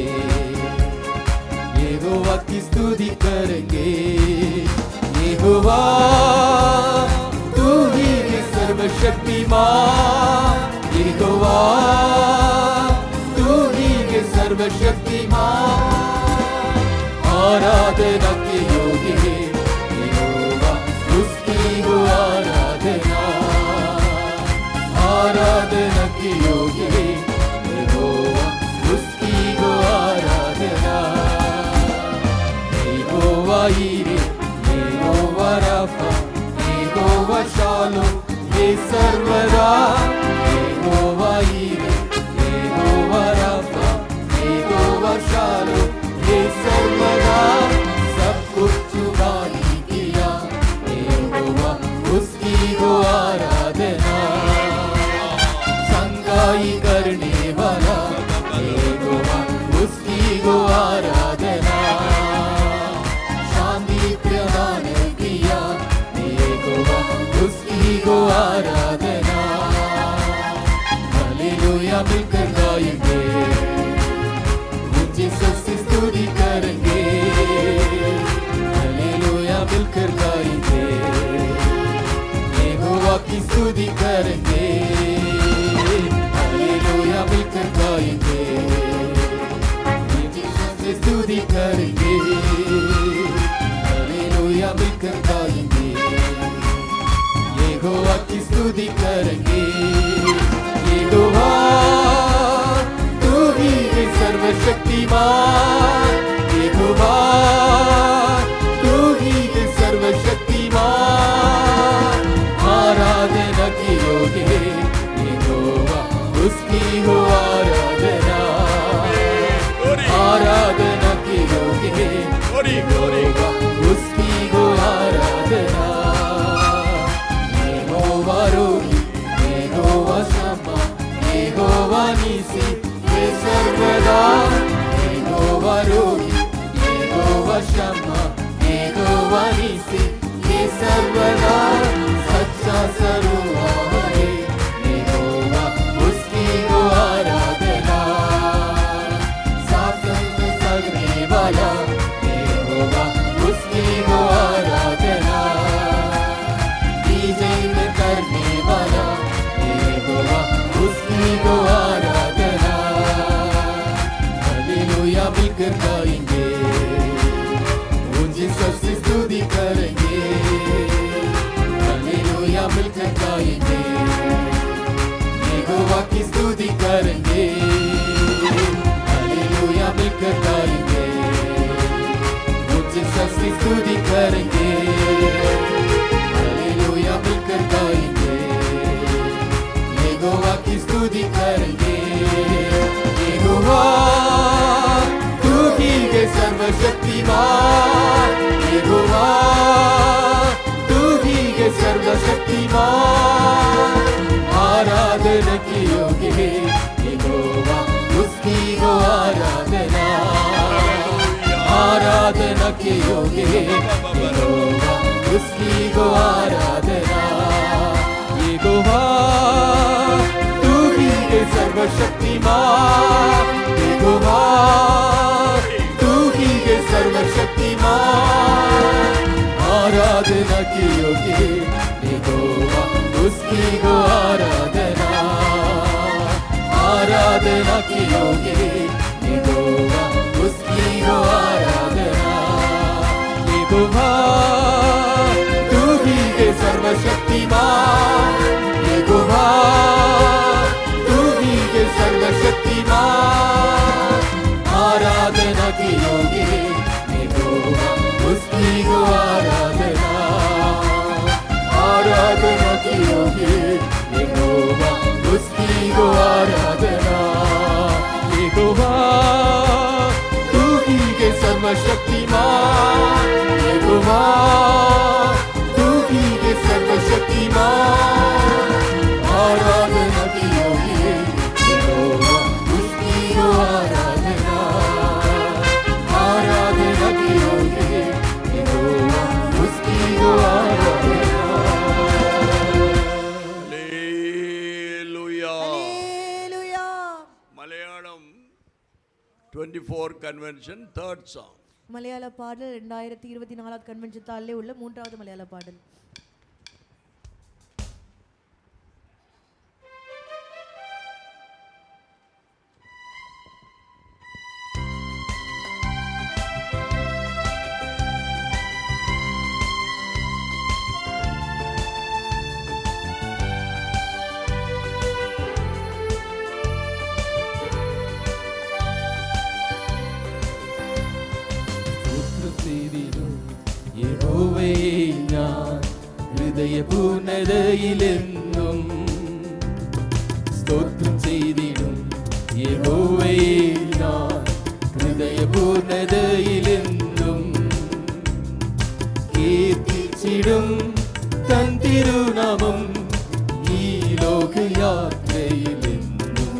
यहोवा की स्तुति करेंगे यहोवा तू ही है सर्वशक्तिमान यहोवा तू ही है सर्वशक्तिमान आराधना के योग्य है यहोवा उसकी हो आराधना आराधना के योग्य है यहोवा उसकी हो आराधना यहोवा ईरे यहोवा राफा यहोवा शालो ये सर्वदा यहोवा ईरे यहोवा राफा यहोवा शालो ये सर्वदा सब कुछ चुकाई किया यहोवा उसकी हो आराधना संगा ही करने वाला यहोवा उसकी गो आराधना शांति प्रदान किया यहोवा उसकी गो आराधना हालेलुया मिलकर गाएंगे ऊंची सबसे स्तुति करेंगे हालेलुया मिलकर गाएंगे यहोवा की स्तुति करेंगे हालेलुया मिलकर गाएंगे ऊंची सबसे स्तुति करेंगे हालेलुया मिलकर गाएंगे यहोवा की स्तुति करेंगे यहोवा तू ही है सर्वशक्तिमान यहोवा तू ही है सर्वशक्तिमान आराधना की योगे यहोवा उसकी हो आराधना आराधना की योगे यहोवा उसकी हो आराधना यहोवा रोही यहोवा शमा यहोवा निसी वे सर्वदा यहोवा रोही यहोवा शमा यहोवा निसी ये सर्वदा सच्चा सरुआ है यहोवा उसकी हो आराधना साथ सगने वाला यहोवा उसकी हो आराधना विजय करने वाला यहोवा उसकी गो आराधना हालेलुया मिलकर गाएंगे मुझे सबसे स्तुति करेंगे हालेलुया मिलकर गाएंगे यहोवा की स्तुति करेंगे हालेलुया मिलकर गाएंगे मुझे सबसे स्तुति करेंगे हालेलुया मिलकर गाएंगे यहोवा की स्तुति करेंगे यहोवा तू ही है सर्वशक्तिमान यहोवा तू ही है सर्वशक्तिमान आराधना की योग्य यहोवा उसकी हो आराधना आराधना की योगे यहोवा उसकी गो आराधना ये गोवा तू ही है सर्वशक्तिमान ये गोवा तू ही है सर्वशक्तिमान आराधना की योगे ये गोवा उसकी गो आराधना आराधना की योगे यहोवा उसकी हो आराधना यहोवा तू ही है सर्वशक्तिमान यहोवा तू ही है सर्वशक्तिमान आराधना की योगे यहोवा उसकी हो आराधना आराधना की योगे यहोवा उसकी हो आराधना यहोवा तू ही के सर्वशक्तिमान यहोवा तू ही के सर्वशक्तिमान आराधना की योगे यहोवा उसकी हो आराधना आराधना की योगे यहोवा उसकी हो आराधना Hallelujah. Hallelujah. Malayalam 24 convention third song மலையாள பாடல் ரெண்டாயிரத்தி இருபத்தி நாலாவது கன்வென்ஷன் தாளிலே உள்ள மூன்றாவது மலையாள பாடல் സ്തോത്രം ചെയ്തിടും യഹോവയെ ഞാൻ ഹൃദയപൂർണതയിലെന്നും സ്തോത്രം ചെയ്തിടും യഹോവയെ ഞാൻ ഹൃദയപൂർണതയിലെന്നും കീർത്തിച്ചിടും തൻ തിരുനാമം ഈ ലോകയാത്രയിലെന്നും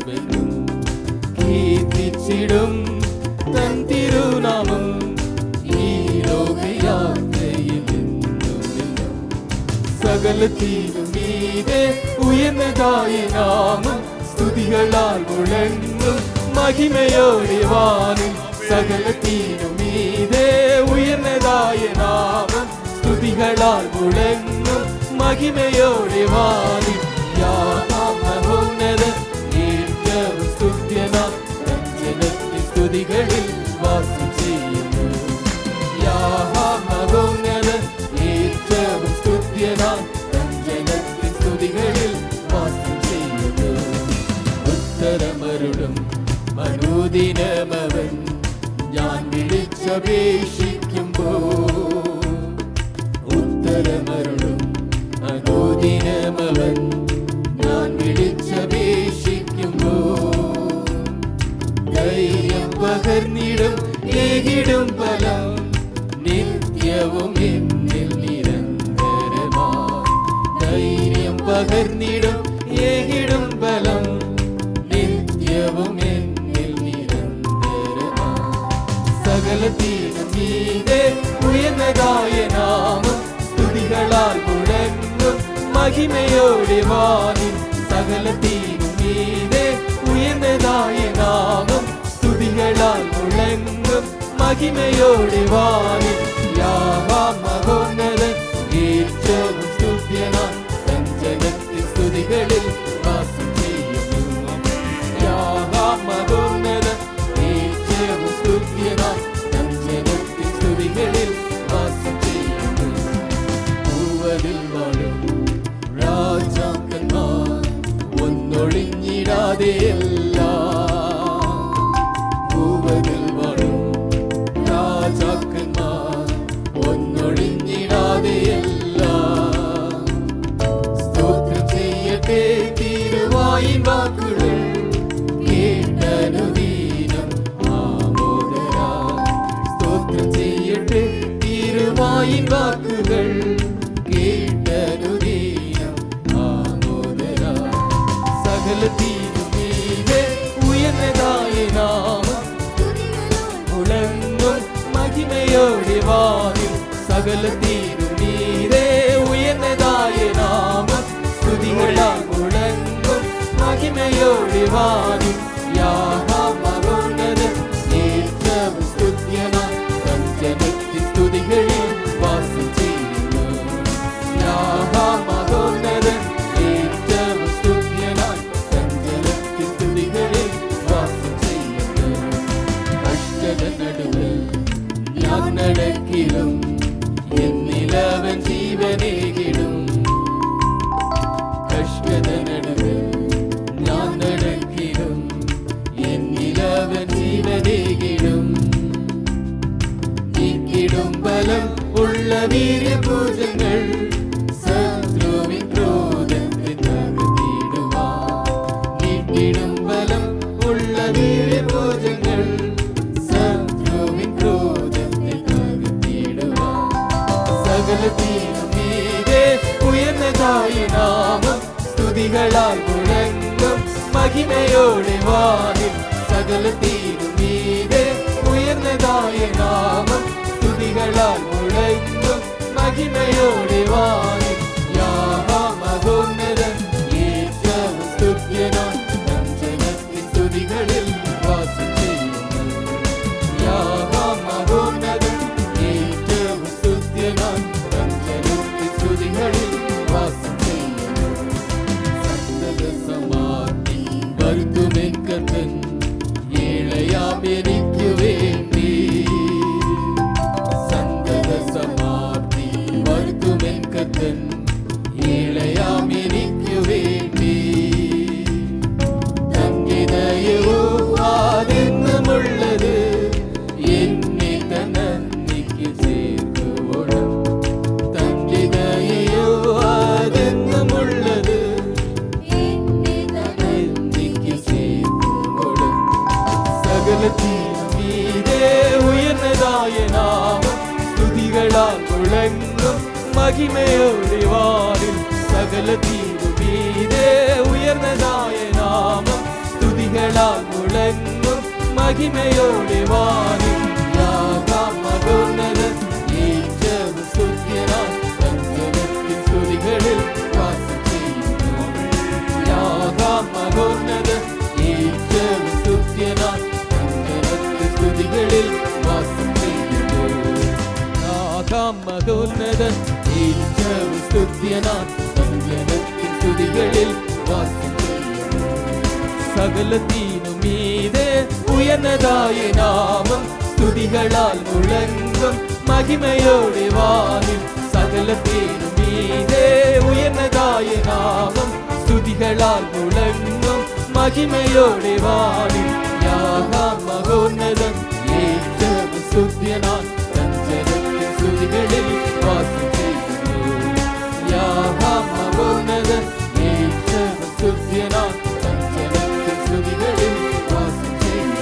உயர்த்திடும் தன் திருநாமம் ஈரோக யாத்திரையில் என்றும் என்றும். சகலத்தீரும் மீதே உயர்ந்ததாய நாமம் ஸ்துதிகளால் முழங்கும் மகிமையோடு வானும் சகலத்தீரும் மீதே உயர்ந்ததாய நாமம் ஸ்துதிகளால் முழங்கும் மகிமையோடு வானும் யாவாம் மகோன்னதன் ஏற்றவும் ஸ்துத்தியனாம் ரஞ்சனத்தின் ஸ்துதிகளில் வாசம் செய்யும் யாஹா மகோன்னதன் ஏற்றவும் ஸ்துத்தியனாம் ரஞ்சனத்தின் ஸ்துதிகளில் வாசம் செய்யும் உத்தரமருளும் மனோதினமவன் ഞാൻ വിളിച്ചപേക്ഷിക്കുമ്പോ ഉത്തരമരുളും അഗോദിനമവൻ ഞാൻ വിളിച്ചപേക്ഷിക്കുമ്പോ ധൈര്യം പകർന്നിടും ഏകിടും ഫലം നിത്യവും എന്നിൽ നിരന്തരമാ ധൈര്യം പകർന്നിടും ഏകിടും ഫലം നിത്യവും എന്നിൽ നിരന്തരമാ സകലത്തിനും മീതെ ഉയർന്നതായ നാമം സ്തുതികളാൽ മുഴങ്ങും മഹിമയോടെ വാനിൽ സകലത്തിനും മീതെ ഉയർന്നതായ നാമം സ്തുതികളാൽ മുഴങ്ങും മഹിമയോടെ വാനിൽ യാവാ മഹോന്നതൻ ഏറ്റവും സ്തുത്യനാൻ സഞ്ജനത്തിൻ സ്തുതികളിൽ വാസം ചെയ്യുന്നു യാവാ മഹോന്നതൻ ഏറ്റവും സ്തുത്യനാൻ സഞ്ജനത്തിൻ സ്തുതികളിൽ വാസം ചെയ്യുന്നു പൂവതിൽ വാഴും രാജാക്കന്മാർ ഒന്നൊഴിഞ്ഞിടാതെയല്ല ഭൂവതിൽ വാഴും രാജാക്കന്മാർ ഒന്നൊഴിഞ്ഞിടാതെയല്ല സ്തോത്രം ചെയ്യട്ടെ തിരുവായിൻ വാക്കുകൾ കേട്ടനുദീനം ആമോദരാ സ്തോത്രം ചെയ്യട്ടെ തിരുവായിൻ വാക്കുകൾ കേട്ടനുദീനം ആമോദരാ സകലത്തിനും മീതെ ഉയർന്നതായ നാമം മുഴങ്ങും മഹിമയോടെ വാനിൽ സകലത്തിനും നീരേ ഉയർന്നതായ നാമം സ്തുതികളാൽ മുഴങ്ങും മഹിമയോടെ വാനിൽ യാഹാ മകോന്നതൻ ഏറ്റവും സ്തുത്യനാം പഞ്ചനത്തിൻ സ്തുതികളിൽ വാസം ചെയ്യുന്നു യാഹാ മകോന്നതൻ ഏറ്റവും സ്തുത്യനാം പഞ്ചനത്തിൻ സ്തുതികളിൽ വാസം ചെയ്യുന്നു കഷ്ടത നടുവിൽ ഞാൻ നടക്കിലും എന്നിലവൻ ജീവനേകിടും കഷ്ടത നടുവിൽ ഞാൻ നടക്കിലും എന്നിലവൻ ജീവനേകിടും നീക്കിടും ബലം ഉള്ള വീര്യപൂജങ്ങൾ ശത്രുവിൻ ക്രോധത്തെ തകർത്തിടുവാൻ നീട്ടിടും ബലം ഉള്ള വീര്യപൂജങ്ങൾ ശത്രുവിൻ ക്രോധത്തെ തകർത്തിടുവാൻ സകലത്തിനും മീതെ ഉയർന്നതായ നാമം സ്തുതികളാൽ മുഴങ്ങും മഹിമയോടെ വാനിൽ സകലത്തിനും മീതെ ഉയർന്നതായ നാമം സ്തുതികളാൽ മുഴങ്ങും മഹിമയോടെ വാനിൽ യാവാ മഹോന്നതൻ ഏറ്റവും സ്തുത്യനാൻ പഞ്ചനത്തിൻ സ്തുതികളിൽ വാസം ചെയ്യുന്നു യാവാ മഹോന്നതൻ ഏറ്റവും സ്തുത്യനാൻ പഞ്ചനത്തിൻ സ്തുതികളിൽ വാസം ചെയ്യുന്നു സന്തത സമാധി വരുത്തുമെക്കത്തൻ ഏഴയാം എനിക്കു വേണ്ടി സന്തത സമാധി വരുത്തുമെക്കത്തൻ ഏഴയാം എനിക്കു വേണ്ടി തങ്കിതയോ ആതെന്നുമുള്ളത് എന്നെ തന്നിക്ക് ചേർക്കുവോണം തങ്കിതയോ ആതെന്നുമുള്ളത് എനിക്ക് ചേർക്കുവോണം സകലത്തിനും മീതെ ഉയർന്നതായ നാമം സ്തുതികളാൽ മുഴങ്ങും മഹിമയോടെ വാരിൽ സകലത്തിനും മീതെ ഉയർന്നതായ നാമം സ്തുതികളാൽ മുഴങ്ങും மகிமையோடு வாரி யாகா மகோன்னத ஏற்றவு சுத்தியனாய் தஞ்சனத்தின் துதிகளில் வாசம் செய்யும் யாகா மகோன்னத ஏற்றவு சுத்தியனாய் தஞ்சனத்தின் துதிகளில் வாசம் செய்யும் யாகாம் மகோன்னத ஏற்றவு சுத்தியனாய் தஞ்சனத்தின் துதிகளில் வாசம் செய்யும் சகலத்தீனும் மீதே உயர்ந்ததாய நாமம் ஸ்துதிகளால் முழங்கும் மகிமையோடு வானில் சகலத்தீனும் மீதே உயர்ந்ததாய நாமம் ஸ்துதிகளால் முழங்கும் மகிமையோடு வானில் யாகா மகோன்னதம் ஏற்றவு சுத்தியனான் தஞ்சனத்தின் ஸ்துதிகளில் வாசம் செய்கிறேன் யாகா மகோன்னதம் ஏற்றவு சுத்தியனான் தஞ்சனத்தின் ஸ்துதிகளில் வாசம்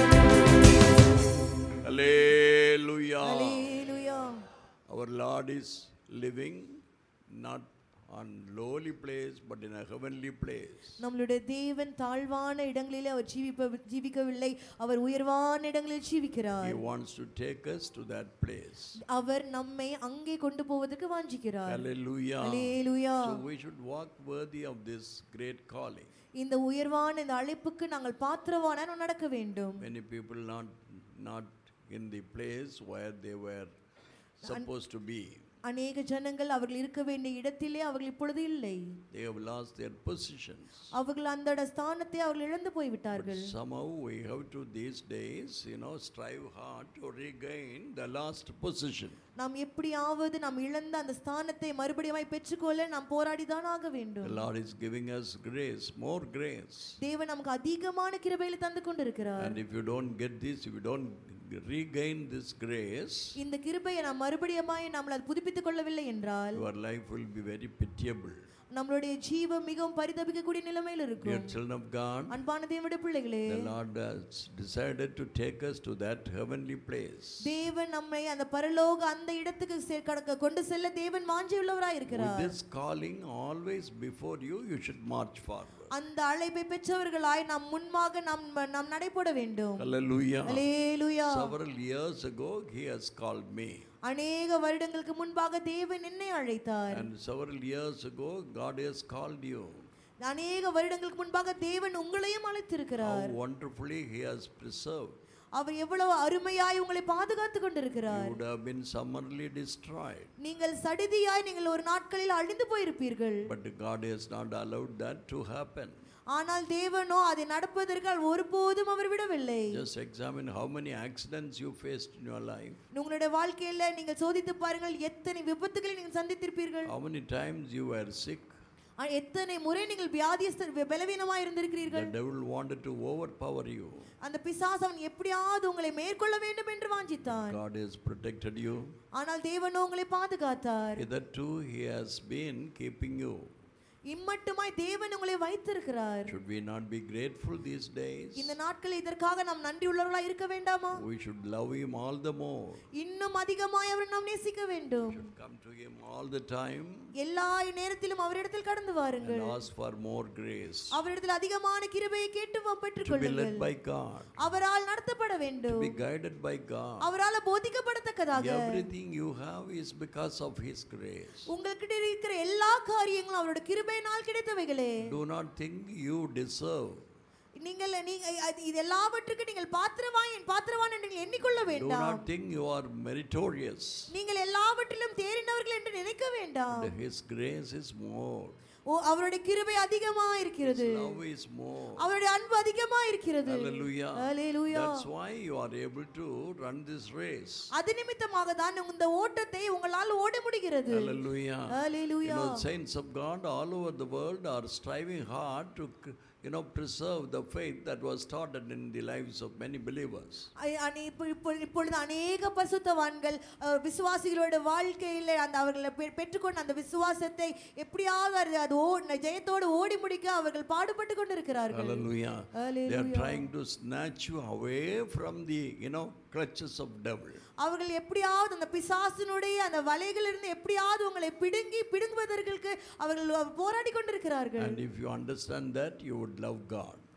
செய்கிறேன் Hallelujah. Hallelujah. Our Lord is living not on lowly place but in a heavenly place. நம்மளுடைய தேவன் தாழ்வான இடங்களிலே அவர் ஜீவிப்ப ஜீவிக்கவில்லை அவர் உயர்வான இடங்களில் He ஜீவிக்கிறார் wants to take us to that place. அவர் நம்மை அங்கே கொண்டு போவதற்கு வாஞ்சிக்கிறார் Hallelujah. Hallelujah. So we should walk worthy of this great calling. இந்த உயர்வான இந்த அழைப்புக்கு நாங்கள் பாத்திரவான நடக்க வேண்டும் Many people not not in the place where they were supposed to be. அநேக ஜனங்கள் அவர்கள் இருக்க வேண்டிய இடத்திலே அவர்கள் இப்பொழுது இல்லை They have lost their positions. அவர்கள் அந்த ஸ்தானத்தை அவர்கள் இழந்து But போய்விட்டார்கள் somehow we have to these days, you know, strive hard to regain the lost position. நாம் எப்படியாவது நாம் இழந்த அந்த ஸ்தானத்தை மறுபடியும் பெற்றுக்கொள்ள நாம் போராடிதான் ஆக The வேண்டும் Lord is giving us grace, more grace. தேவன் நமக்கு அதிகமான கிருபையில தந்து கொண்டிருக்கிறார் And if you don't get this, if you don't regain this grace, இந்த கிருபையை நாம் மறுபடியுமாய் நம்மள புதுப்பித்துக் கொள்ளவில்லை என்றால் your life will be very pitiable. நம்மளுடைய ஜீவம் மிகவும் பரிதபிக்கக்கூடிய நிலைமையில் Dear இருக்கும் children of God, அன்பான தேவனுடைய பிள்ளைகளே the Lord has decided to take us to that heavenly place. தேவன் நம்மை அந்த பரலோக அந்த இடத்துக்கு செ- கடக்க கொண்டு செல்ல தேவன் வாஞ்சி உள்ளவராய் With இருக்கிறார் this calling always before you, you should march forward. அந்த அழைப்பை பெற்றவர்களாய் நாம் முன்பாக நாம் நாம் நடைபோட வேண்டும் Hallelujah. Hallelujah Several years ago, He has called me. அநேக வருடங்களுக்கு முன்பாக தேவன் என்னை அழைத்தார் And several years ago, God has called you. அநேக வருடங்களுக்கு முன்பாக தேவன் உங்களையும் How அழைத்திருக்கிறார் wonderfully He has preserved. அவர் எவ்வளவு அருமையாய் உங்களை பாதுகாத்து You கொண்டிருக்கிறார் would have been summarily destroyed. நீங்கள் சடிதியாய் நீங்கள் ஒரு நாட்களில் அழிந்து போயிருப்பீர்கள் But God has not allowed that to happen. ஆனால் தேவனோ அதை நடப்பதற்கு அவர் ஒருபோதும் அவர் விடவில்லை Just examine how many accidents you faced in your life. உங்களுடைய வாழ்க்கையில நீங்கள் சோதித்து பாருங்கள் எத்தனை விபத்துகளை நீங்கள் சந்தித்திருப்பீர்கள் How many times you were sick. ஆ, எத்தனை முறை நீங்கள் வியாதியஸ்த பலவீனமாய் இருந்திருக்கிறீர்கள் The devil wanted to overpower you. அந்த பிசாசு அவன் எப்படியாவது உங்களை மேற்கொள்ள வேண்டும் என்று வாஞ்சித்தான் God has protected you. ஆனால் தேவனோ உங்களை பாதுகாத்தார் Hitherto, He has been keeping you. இம்மட்டுமாய் தேவன் உங்களை வைத்திருக்கிறார் Should we not be grateful these days? இந்த நாட்களில் இதற்காக நாம் நன்றி உள்ளவர்களாய் இருக்க வேண்டாமா We should love Him all the more. இன்னும் அதிகமாய் அவரை நாம் நேசிக்க வேண்டும் Should come to Him all the time எல்லா நேரத்திலும் அவரிடத்தில் கடந்து and வாருங்கள் ask for more grace. அவரிடத்தில் அதிகமான கிருபையை கேட்டு வ- To be பெற்றுக்கொள்ளுங்கள் led by God, அவரால் நடத்தப்பட to வேண்டும் be guided by God. அவரால் போதிக்கப்படத்தக்கதாக Everything you have is because of His grace. உங்கள்கிட்ட இருக்கிற எல்லா காரியங்களும் அவரோட கிருபையினால் கிடைத்தவைகளே Do not think you deserve. நீங்கள் நீங்க அது- இது எல்லாவற்றுக்கும் நீங்கள் பாத்திரவான் பாத்திரவான் என்று நீங்கள் எண்ணிக்கொள்ள Do வேண்டாம் not think you are meritorious. நீங்கள் எல்லாவற்றிலும் தேறினவர்கள் என்று நினைக்க வேண்டாம் His grace is more. ஓ அவருடைய கிருபை அதிகமா His இருக்கிறது love is more. அவருடைய அன்பு அதிகமா இருக்கிறது Hallelujah. Hallelujah. That's why you are able to run this race. அது நிமித்தமாக தான் இந்த ஓட்டத்தை உங்களால் ஓட முடிகிறது Hallelujah. You Hallelujah. know, saints of God all over the world are striving hard to, you know, preserve the faith that was started in the lives of many believers. ஐ- அனே- இப்போ- இப்போ- இப்பொழுது அநேக பசுத்தவான்கள் அஹ், விசுவாசிகளோட வாழ்க்கையில அந்த அவர்களை பெ- பெற்றுக்கொண்ட அந்த விசுவாசத்தை எப்படியாவது அது- அது ஓ- ஜெயத்தோடு ஓடி முடிக்க அவர்கள் பாடுபட்டு கொண்டிருக்கிறார்கள் Hallelujah. They are Hallelujah. trying to snatch you away from the, you know, clutches of devil. அவர்கள் எப்படியாவது அந்த பிசாசினுடைய அந்த வலைகளிலிருந்து எப்படியாவது உங்களை பிடுங்கி பிடுங்குவதற்கு அவர்கள் போராடி கொண்டிருக்கிறார்கள் And if you understand that, you would love God.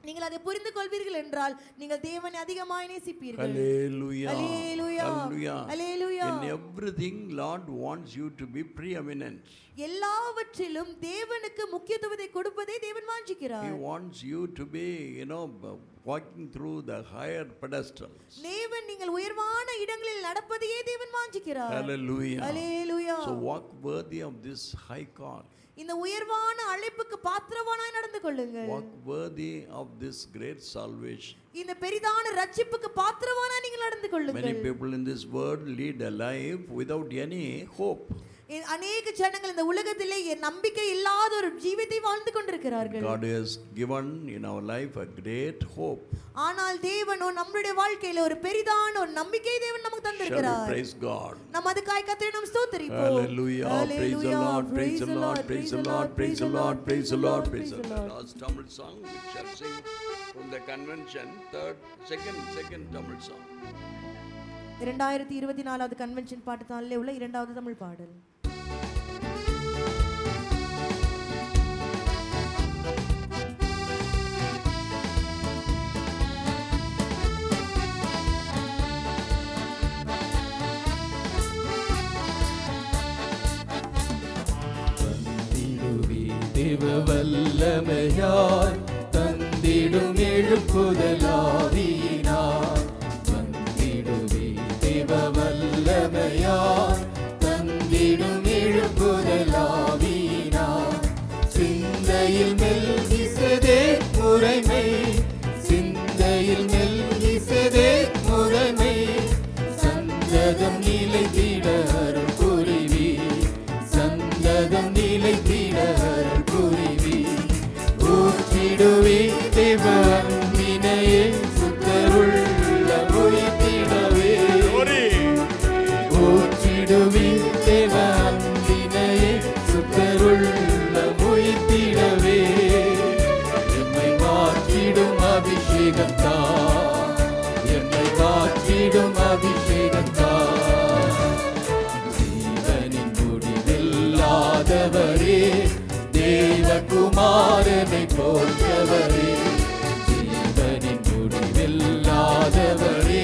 நீங்கள் அதை புரிந்து கொள்வீர்கள் என்றால் நீங்கள் தேவனை அதிகமாய் நேசிப்பீர்கள் Hallelujah. Hallelujah. Hallelujah. Hallelujah. In everything, Lord wants you to be preeminent. எல்லாவற்றிலும் தேவனுக்கு முக்கியத்துவத்தை கொடுப்பதை தேவன் He வாஞ்சிக்கிறார் wants you to be, you know, b- walking through the higher pedestals. தேவன் நீங்கள் உயர்வான இடங்களில் நடப்பதையே தேவன் வாஞ்சிக்கிறார் Hallelujah. Hallelujah. So walk worthy of this high call. இந்த உயர்வான அழைப்புக்கு பாத்திரவானாய் நடந்து கொள்ளுங்கள் Walk worthy of this great salvation. இந்த பெரிதான ரட்சிப்புக்கு பாத்திரவானாய் நீங்கள் நடந்து Many கொள்ளுங்கள் people in this world lead a life without any hope. இ- அநேக ஜனங்கள் இந்த உலகத்திலே என் நம்பிக்கை இல்லாத ஒரு ஜீவித்தை வாழ்ந்து கொண்டிருக்கிறார்கள் God has given in our life a great hope. ஆனால் தேவனோ நம்மளுடைய வாழ்க்கையில ஒரு பெரிதான ஒரு நம்பிக்கை தேவன் நமக்கு Shall we தந்திருக்கிறார் praise God? நம்ம அதுக்காய் கத்திரை நாம் ஸ்தோத்திரிப்போம் Hallelujah. Praise the Lord. Praise the Lord. Praise the Lord. Praise the Lord. Praise the Lord. Praise the Lord. Last Tamil song which shall sing from the convention. Third, second, second Tamil song. இரண்டாயிரத்தி இருபத்தி நாலாவது convention பாட்டு தாளிலே உள்ள இரண்டாவது தமிழ் பாடல் தந்திடுவே தேவ வல்லமையாய் தந்திடும் எழுப்புதலாவியினார் தந்திடுவே தேவ வல்லமையாய் தந்திடும் எழுப்புதலாவியினார் சிந்தையில் மெல்கிசதே முறைமை சிந்தையில் மெல்கிசதே முறைமை சந்ததம் நிலைத்திட அருள் புரிவி சந்ததம் நிலைத்திட அருள் புரிவி ஊற்றிடுவி தேவ அன்பினையே சுத்தருள்ள மொய்த்திடவே ஊற்றிடுவி தேவ அன்பினையே சுத்தருள்ள மொய்த்திடவே எம்மை மாற்றிடும் அபிஷேகத்தா என்னை மாற்றிடும் அபிஷேகத்தா ஜீவனின் முடிவில்லாதவரே தேவகுமாரனை போன்றவரே ஜீவனின் முடிவில்லாதவரே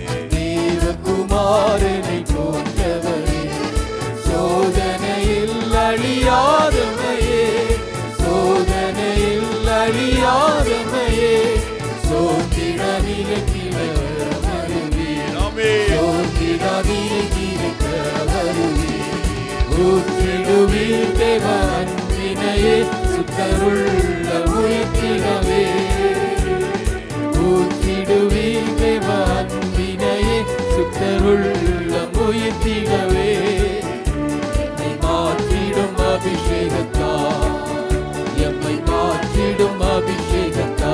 தேவகுமாரனை போன்றவரே சோதனையில் அழியாதமையே சோதனையில் அழியாதமையே சோதிட நிலத்தில வருவே சோதிட நிலத்திருக்க வருவே ஊற்றிடுவி தேவன்வினையே சுத்தருள்ள உயிர்த்திடவே ஊற்றிடுவி தேவன்வினையே சுத்தருள்ள உயிர்த்திடவே என்னை மாற்றிடும் அபிஷேகத்தா எம்மை மாற்றிடும் அபிஷேகத்தா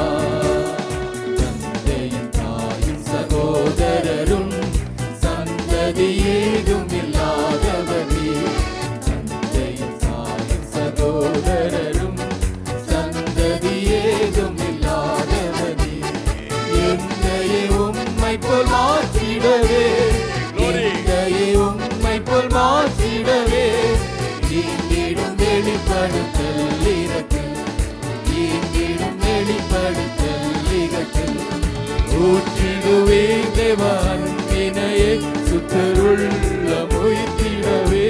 தந்தையும் தாயும் சகோதரரும் சந்ததி ஏதும் இல்லாதவரே தந்தையும் தாயும் சகோதரரும் சந்ததி ஏதும் இல்லாதவரே என்னையே உம்மை போல் மாற்றிடவே என்னையே உம்மை போல் மாற்றிடவே நீங்கிடும் வெளிப்படுத்தல் இறக்கில் நீங்கிடும் வெளிப்படுத்தல் இறக்கில் ஊற்றிடுவே தேவான் வினையே சுத்தருள்ள மொய்த்திடவே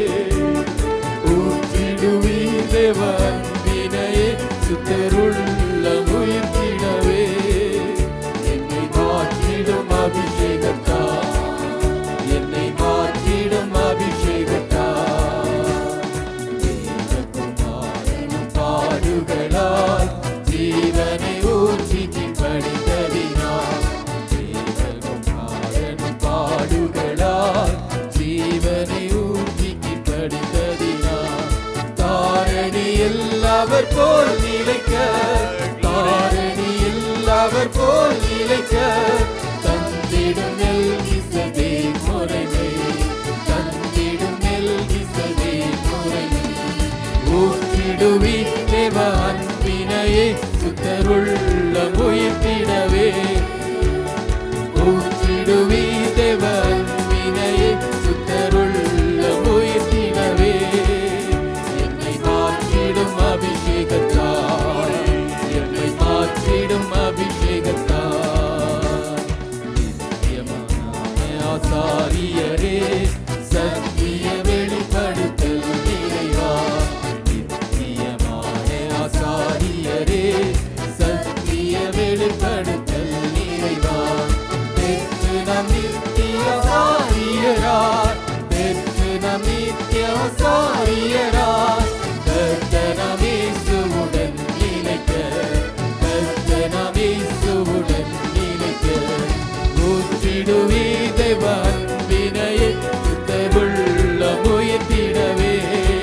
ஊற்றிடுவே தேவான் வினையே சுத்தருள்ள மொய்த்திடவே என்னை மாற்றிடும் அபிஷேகத்தா என்னை மாற்றிடும் அபிஷேகத்தா தேவகுமாரனும் பாடுகளால் ஜீவனை ஊற்றி படித்ததினார் தேவகுமாரனும் பாடுகளால் ஜீவனை ஊற்றி படித்ததினார் தாரணியில் அவர் போல் நிலைக்க தாரணியில் அவர் போல் நிலைக்க தந்திடும் நெல்கிசதே முறைமை தந்திடும் நெல்கிசதே முறைமை ஊற்றிடுவி தேவ அன்பினையே சுத்தருள்ள உயிர்த்திடவே ஊற்றிடுவி தேவ அன்பினையே சுத்தருள்ள உயிர்த்திடவே என்னை மாற்றிடும் அபிஷேகத்தா என்னை மாற்றி மாற்றிடவே சத்திய வெளிப்படுத்தல் நிறைவா பெற்று நம் நித்திய சாரியரார் பெற்று நம் நித்திய சாரியரார் கர்த்தனமேசுவுடன் நிலைக்க கர்த்தனமேசுவுடன் நிலைக்க ஊற்றிடுவே தேவன் வினையை சுத்தருள்ள முயத்திடவே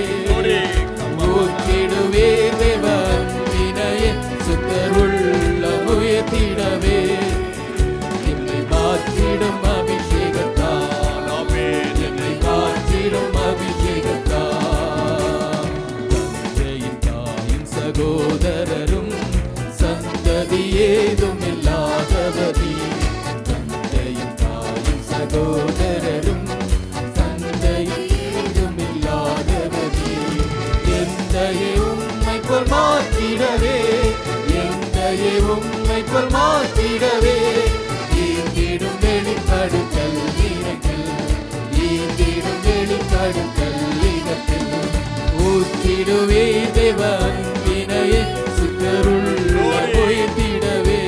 ஊற்றிடுவே தேவன் வினையை சுத்தருள்ள முயத்திடவே என்னை மாற்றிடும் அபிஷேகத்தால் என்னை மாற்றிடும் அபிஷேகத்தால் தந்தையின் தாயின் சகோதரரும் சந்ததி ஏதும் இல்லாதவதி தந்தையின் தாயின் சகோதரரும் சந்தையில் ஏதும் இல்லாதவதி எந்தையை உண்மை போல் மாற்றிடவே எந்தையை உண்மை போல் மாற்றிடவே ஈந்திடும் வெளிப்படுத்தல் இனத்தில் ஈந்திடும் வெளிப்படுத்தல் இனத்தில் ஊற்றிடுவே தேவன் வினையை சுத்தருள்ள உயர்த்திடவே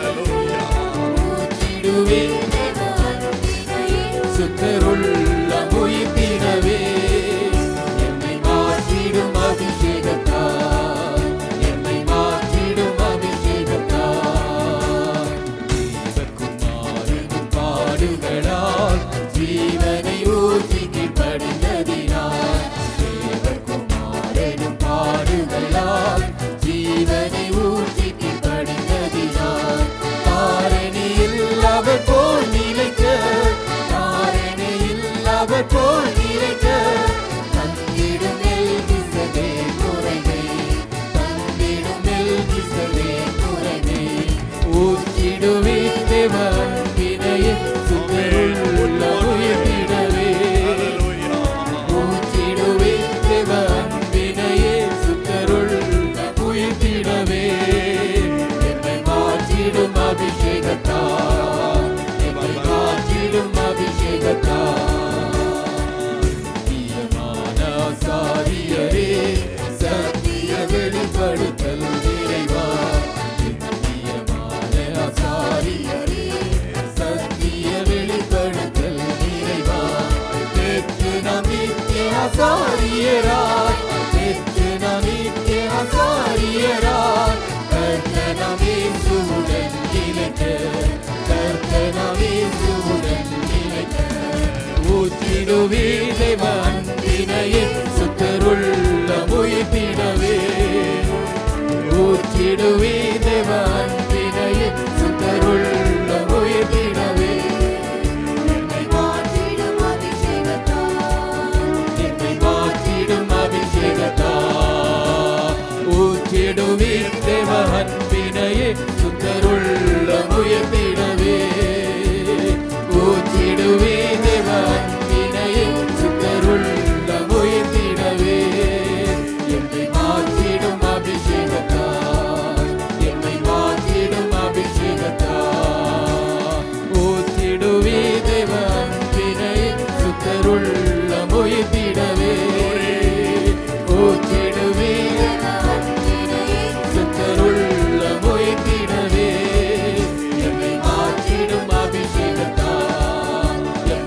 ஊற்றிடுவே சுத்தருள்ள உயிர்த்திடவே என்னை மாற்றிடும் அபிஷேகத்தால் என்னை மாற்றிடும் அபிஷேகத்தால் தேவகுமாரின் பாடுகளால் ஜீவனை ஊற்றி படிந்ததினால் தேவகுமாரனும் பாடுகளால் ஜீவனை ஊற்றி படிந்ததினால் தாரணியில் அவர் போல் நிலைக்க தாரணியில் அவர் போல் நிலைக்க தந்திடும் மெல்கிசதே குறைவே தந்திடும் மெல்கிசதே குறைவே ஊற்றிடுவே தேவன் வினையை சுத்தருள்ள உயர்த்திடவே ஊற்றிடுவே தேவன் வினையை சுத்தருள்ள உயர்த்திடவே என்னை மாற்றிடும் அபிஷேகத்தால் என்னை மாற்றிடும் அபிஷேகத்தால் நித்தியமான சாரியரே சத்திய வெளிப்படுத்தல் நிறைவா நித்தியமான ஆசாரியரே சத்திய வெளிப்படுத்தல் நிறைவா பெற்று நாம் நித்திய ஆசாரியராய் பெற்று நாம் நித்திய ஆசாரியராய் கர்த்தனமேசுவுடன் நிலைக்க கர்த்தனமேசுவுடன் நிலைக்க ஊற்றிடுவே தேவன் வினையை சுத்தருள்ள உயிர்த்திடவே ஊற்றிடுவே தேவன் வினையை சுத்தருள்ள உயிர்த்திடவே என்னை மாற்றிடும் அபிஷேகத்தால் என்னை மாற்றிடும் அபிஷேகத்தா ஊற்றிடுவே தேவன் வினையை சுத்தருள்ள உயர்த்திடவே ஊற்றிடுவே தேவன் வினையை சுத்தருள்ள உயர்த்திடவே என்னை மாற்றிடும் அபிஷேகத்தா என்னை மாற்றிடும் அபிஷேகத்தா ஊற்றிடுவே தேவன் வினையை சுத்தருள்ள உயர்த்திடவே ஊற்றிடுவே சுத்தருள்ள உயர்த்திடவே என்னை மாற்றிடும் அபிஷேகத்தா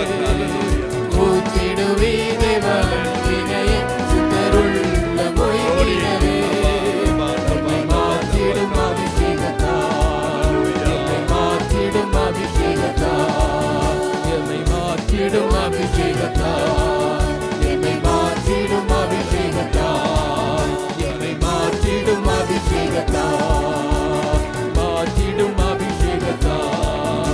ஊற்றிடுவே தேவலத்தினையே சுத்தருள்ள மொழிகிறவே என்னை மாற்றிடும் அபிஷேகத்தால் என்னை மாற்றிடும் அபிஷேகத்தால் என்னை மாற்றிடும் அபிஷேகத்தால் என்னை மாற்றிடும் அபிஷேகத்தால் என்னை மாற்றிடும் அபிஷேகத்தால் மாற்றிடும் அபிஷேகத்தால்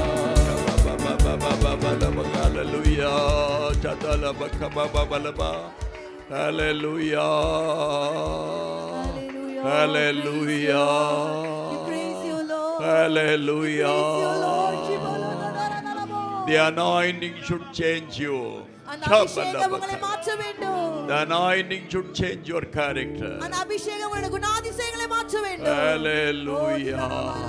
Hallelujah. Chadalabakababalaba. Hallelujah. Hallelujah. We Hallelujah. praise you, Lord. Praise you, Lord. Hallelujah. Shibalonadaradarabo. The anointing should change you. அந்த அபிஷேகம் உங்களை மாற்ற வேண்டும் The anointing should change your character. அந்த அபிஷேகம் உங்களுடைய குணாதிசயங்களை மாற்ற வேண்டும் Hallelujah.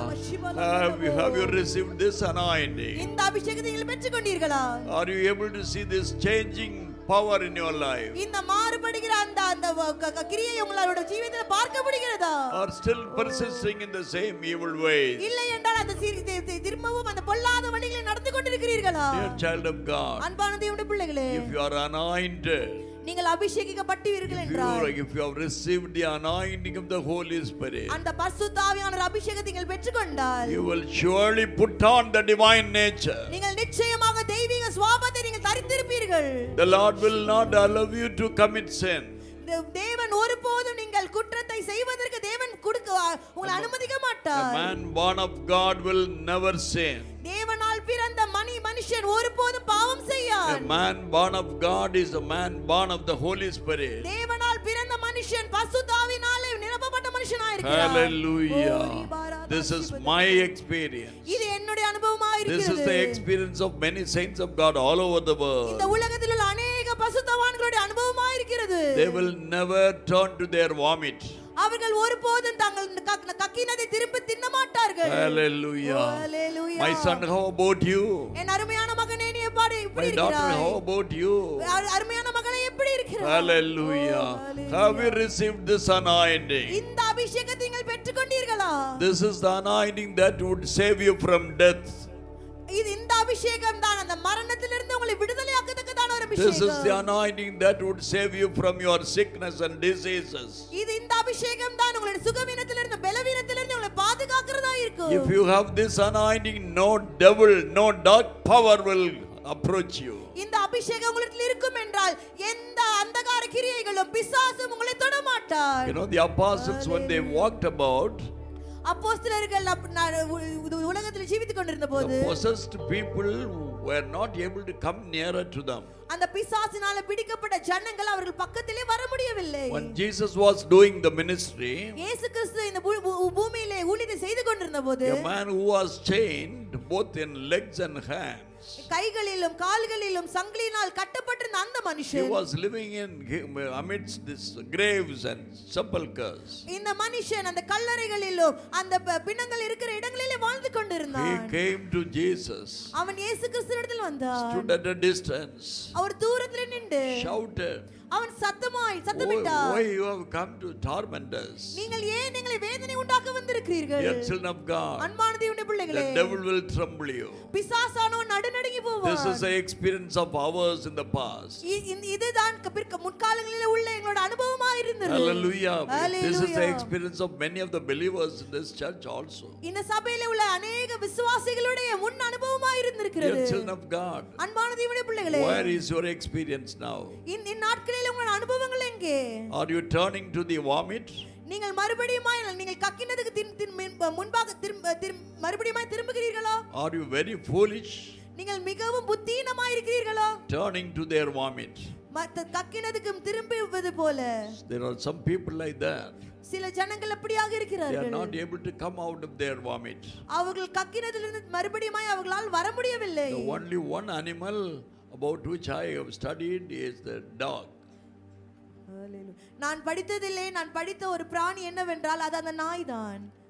Have you, have you received this anointing? இந்த அபிஷேகத்தை நீங்கள் பெற்றுக்கொண்டீர்களா Are you able to see this changing power in your life? இந்த மாறுபடுகிற அந்த அந்த வ- க- க- கிரியை உங்களோட ஜீவிதத்தில் பார்க்க முடிகிறதா Or still persisting in the same evil ways? இல்லை என்றால் அந்த சி- தி- தி- திரும்பவும் அந்த பொல்லாத வழிகளை நடந்து கொண்டிருக்கிறீர்களா Dear child of God, அன்பான தேவனுடைய பிள்ளைகளே if you are anointed, நீங்கள் அபிஷேகிக்கப்பட்டீர்கள் if என்றால் you, if you have received the anointing of the Holy Spirit, அந்த பரிசுத்தாவியான ஒரு அபிஷேகத்தை நீங்கள் பெற்றுக்கொண்டால் you will surely put on the divine nature. நீங்கள் நிச்சயமாக தெய்வீக சுவாபத்தை நீங்கள் தரித்திருப்பீர்கள் The Lord will not allow you to commit sin. இந்த தேவன் ஒருபோதும் நீங்கள் குற்றத்தை செய்வதற்கு தேவன் கொடுக்க உங்களை அனுமதிக்க A மாட்டார் man born of God will never sin. தேவனால் பிறந்த மணி மனுஷன் ஒருபோதும் பாவம் A Cheyyar man born of God is a man born of the Holy Spirit. தேவனால் பிறந்த மனுஷன் பசுதாவினாலே நிரப்பப்பட்ட மனுஷனாய் இருக்கிறார் Hallelujah. O, ரீபாராதா This is சிவதா. my experience. இது என்னுடைய அனுபவமாக This is இருக்கிறது the experience of many saints of God all over the இந்த world. உலகத்தில் உள்ள அநேக பசுத்தவான்களுடைய அனுபவமாக இருக்கிறது They will never turn to their vomit. அவர்கள் ஒருபோதும் தாங்கள் கக்- கக்கினதை திரும்ப தின்ன மாட்டார்கள் Hallelujah. Hallelujah. My son, how about you? என் அருமையான மகனே நீ எப்படி இப்படி My daughter, இருக்கிறாய் how about you? அரு- அருமையான மகளே எப்படி இருக்கிறாய் Hallelujah. Oh, hallelujah. Have you received this anointing? இந்த அபிஷேகத்தை நீங்கள் பெற்றுக்கொண்டீர்களா This is the anointing that would save you from death. இது இந்த அபிஷேகம் தான் அந்த மரணத்திலிருந்து உங்களை விடுதலையாக்கத்தக்கதான ஒரு This is the அபிஷேகம் anointing that would save you from your sickness and diseases. இது இந்த அபிஷேகம் தான் உங்களுடைய சுகவீனத்திலிருந்து பலவீனத்திலிருந்து உங்களை பாதுகாக்கிறதா If இருக்கும் you have this anointing, no devil, no dark power will approach you. இந்த அபிஷேகம் உங்களிடத்தில் இருக்கும் என்றால் எந்த அந்தகார கிரியைகளும் பிசாசும் உங்களை தொட மாட்டார் You know, the apostles, when they walked about, அப்போஸ்தலர்கள் அப்- நான் உ- இது உலகத்தில் ஜீவித்துக் கொண்டிருந்த போது the possessed people were not able to come nearer to them. அந்த பிசாசினால பிடிக்கப்பட்ட ஜனங்கள் அவர்கள் பக்கத்திலே வர முடியவில்லை When Jesus was doing the ministry, இயேசு கிறிஸ்து இந்த பூ- பூ- பூமியிலே ஊழியத்தை செய்து கொண்டிருந்த போது a man who was chained both in legs and hands, கைகளிலும் கால்களிலும் சங்கிலியினால் கட்டப்பட்டிருந்த அந்த he மனுஷன் was living in amidst this graves and sepulchres. இந்த மனுஷன் அந்த கல்லறைகளிலும் அந்த ப- பிணங்கள் இருக்கிற இடங்களிலே வாழ்ந்து He கொண்டிருந்தான் came to Jesus, அவன் இயேசு கிறிஸ்துவிடத்தில் வந்தான் stood at a distance, அவர் தூரத்தில் நின்று shouted, அவன் சத்தமாய் Why, சத்தமிட்டார் why you have come to torment us? நீங்கள் ஏன் எங்களை வேதனை உண்டாக்க வந்திருக்கிறீர்கள் Dear children of God, அன்பான தேவனுடைய பிள்ளைகளே the devil will tremble you. பிசாசானோ நடுநடுங்கி This போவான் is the experience of ours in the past. இ- இந்த- இதுதான் க- பிற்க முற்காலங்களிலே உள்ள எங்களோட அனுபவமா இருந்தது Hallelujah. This is the Hallelujah. experience of many of the believers in this church also. இந்த சபையில உள்ள அநேக விசுவாசிகளுடைய முன் அனுபவமா Dear இருந்திருக்கிறது children of God, அன்பான தேவனுடைய பிள்ளைகளே where is your experience now? இந்- இந்நாட்களில் உங்கள் அனுபவங்கள் எங்கே Are you turning to the vomit? நீங்கள் மறுபடியுமாய் நீங்கள் கக்கினதுக்கு தின்- தின்- மின்- முன்பாக திரும்ப திரும்- மறுபடியுமாய் திரும்புகிறீர்களா Are you very foolish? நீங்கள் மிகவும் புத்தீனமாய் இருக்கிறீர்களா Turning to their vomit. மத்த கக்கினதுக்கும் திரும்புவது போல There are some people like that. சில ஜனங்கள் அப்படியாக They are இருக்கிறார்கள் not able to come out of their vomit. அவர்கள் கக்கினதிலிருந்து மறுபடியுமாய் அவர்களால் வர முடியவில்லை The only one animal about which I have studied is the dog. நான் படித்ததில்லை நான் படித்த ஒரு பிராணி என்னவென்றால் அது அந்த நாய் தான்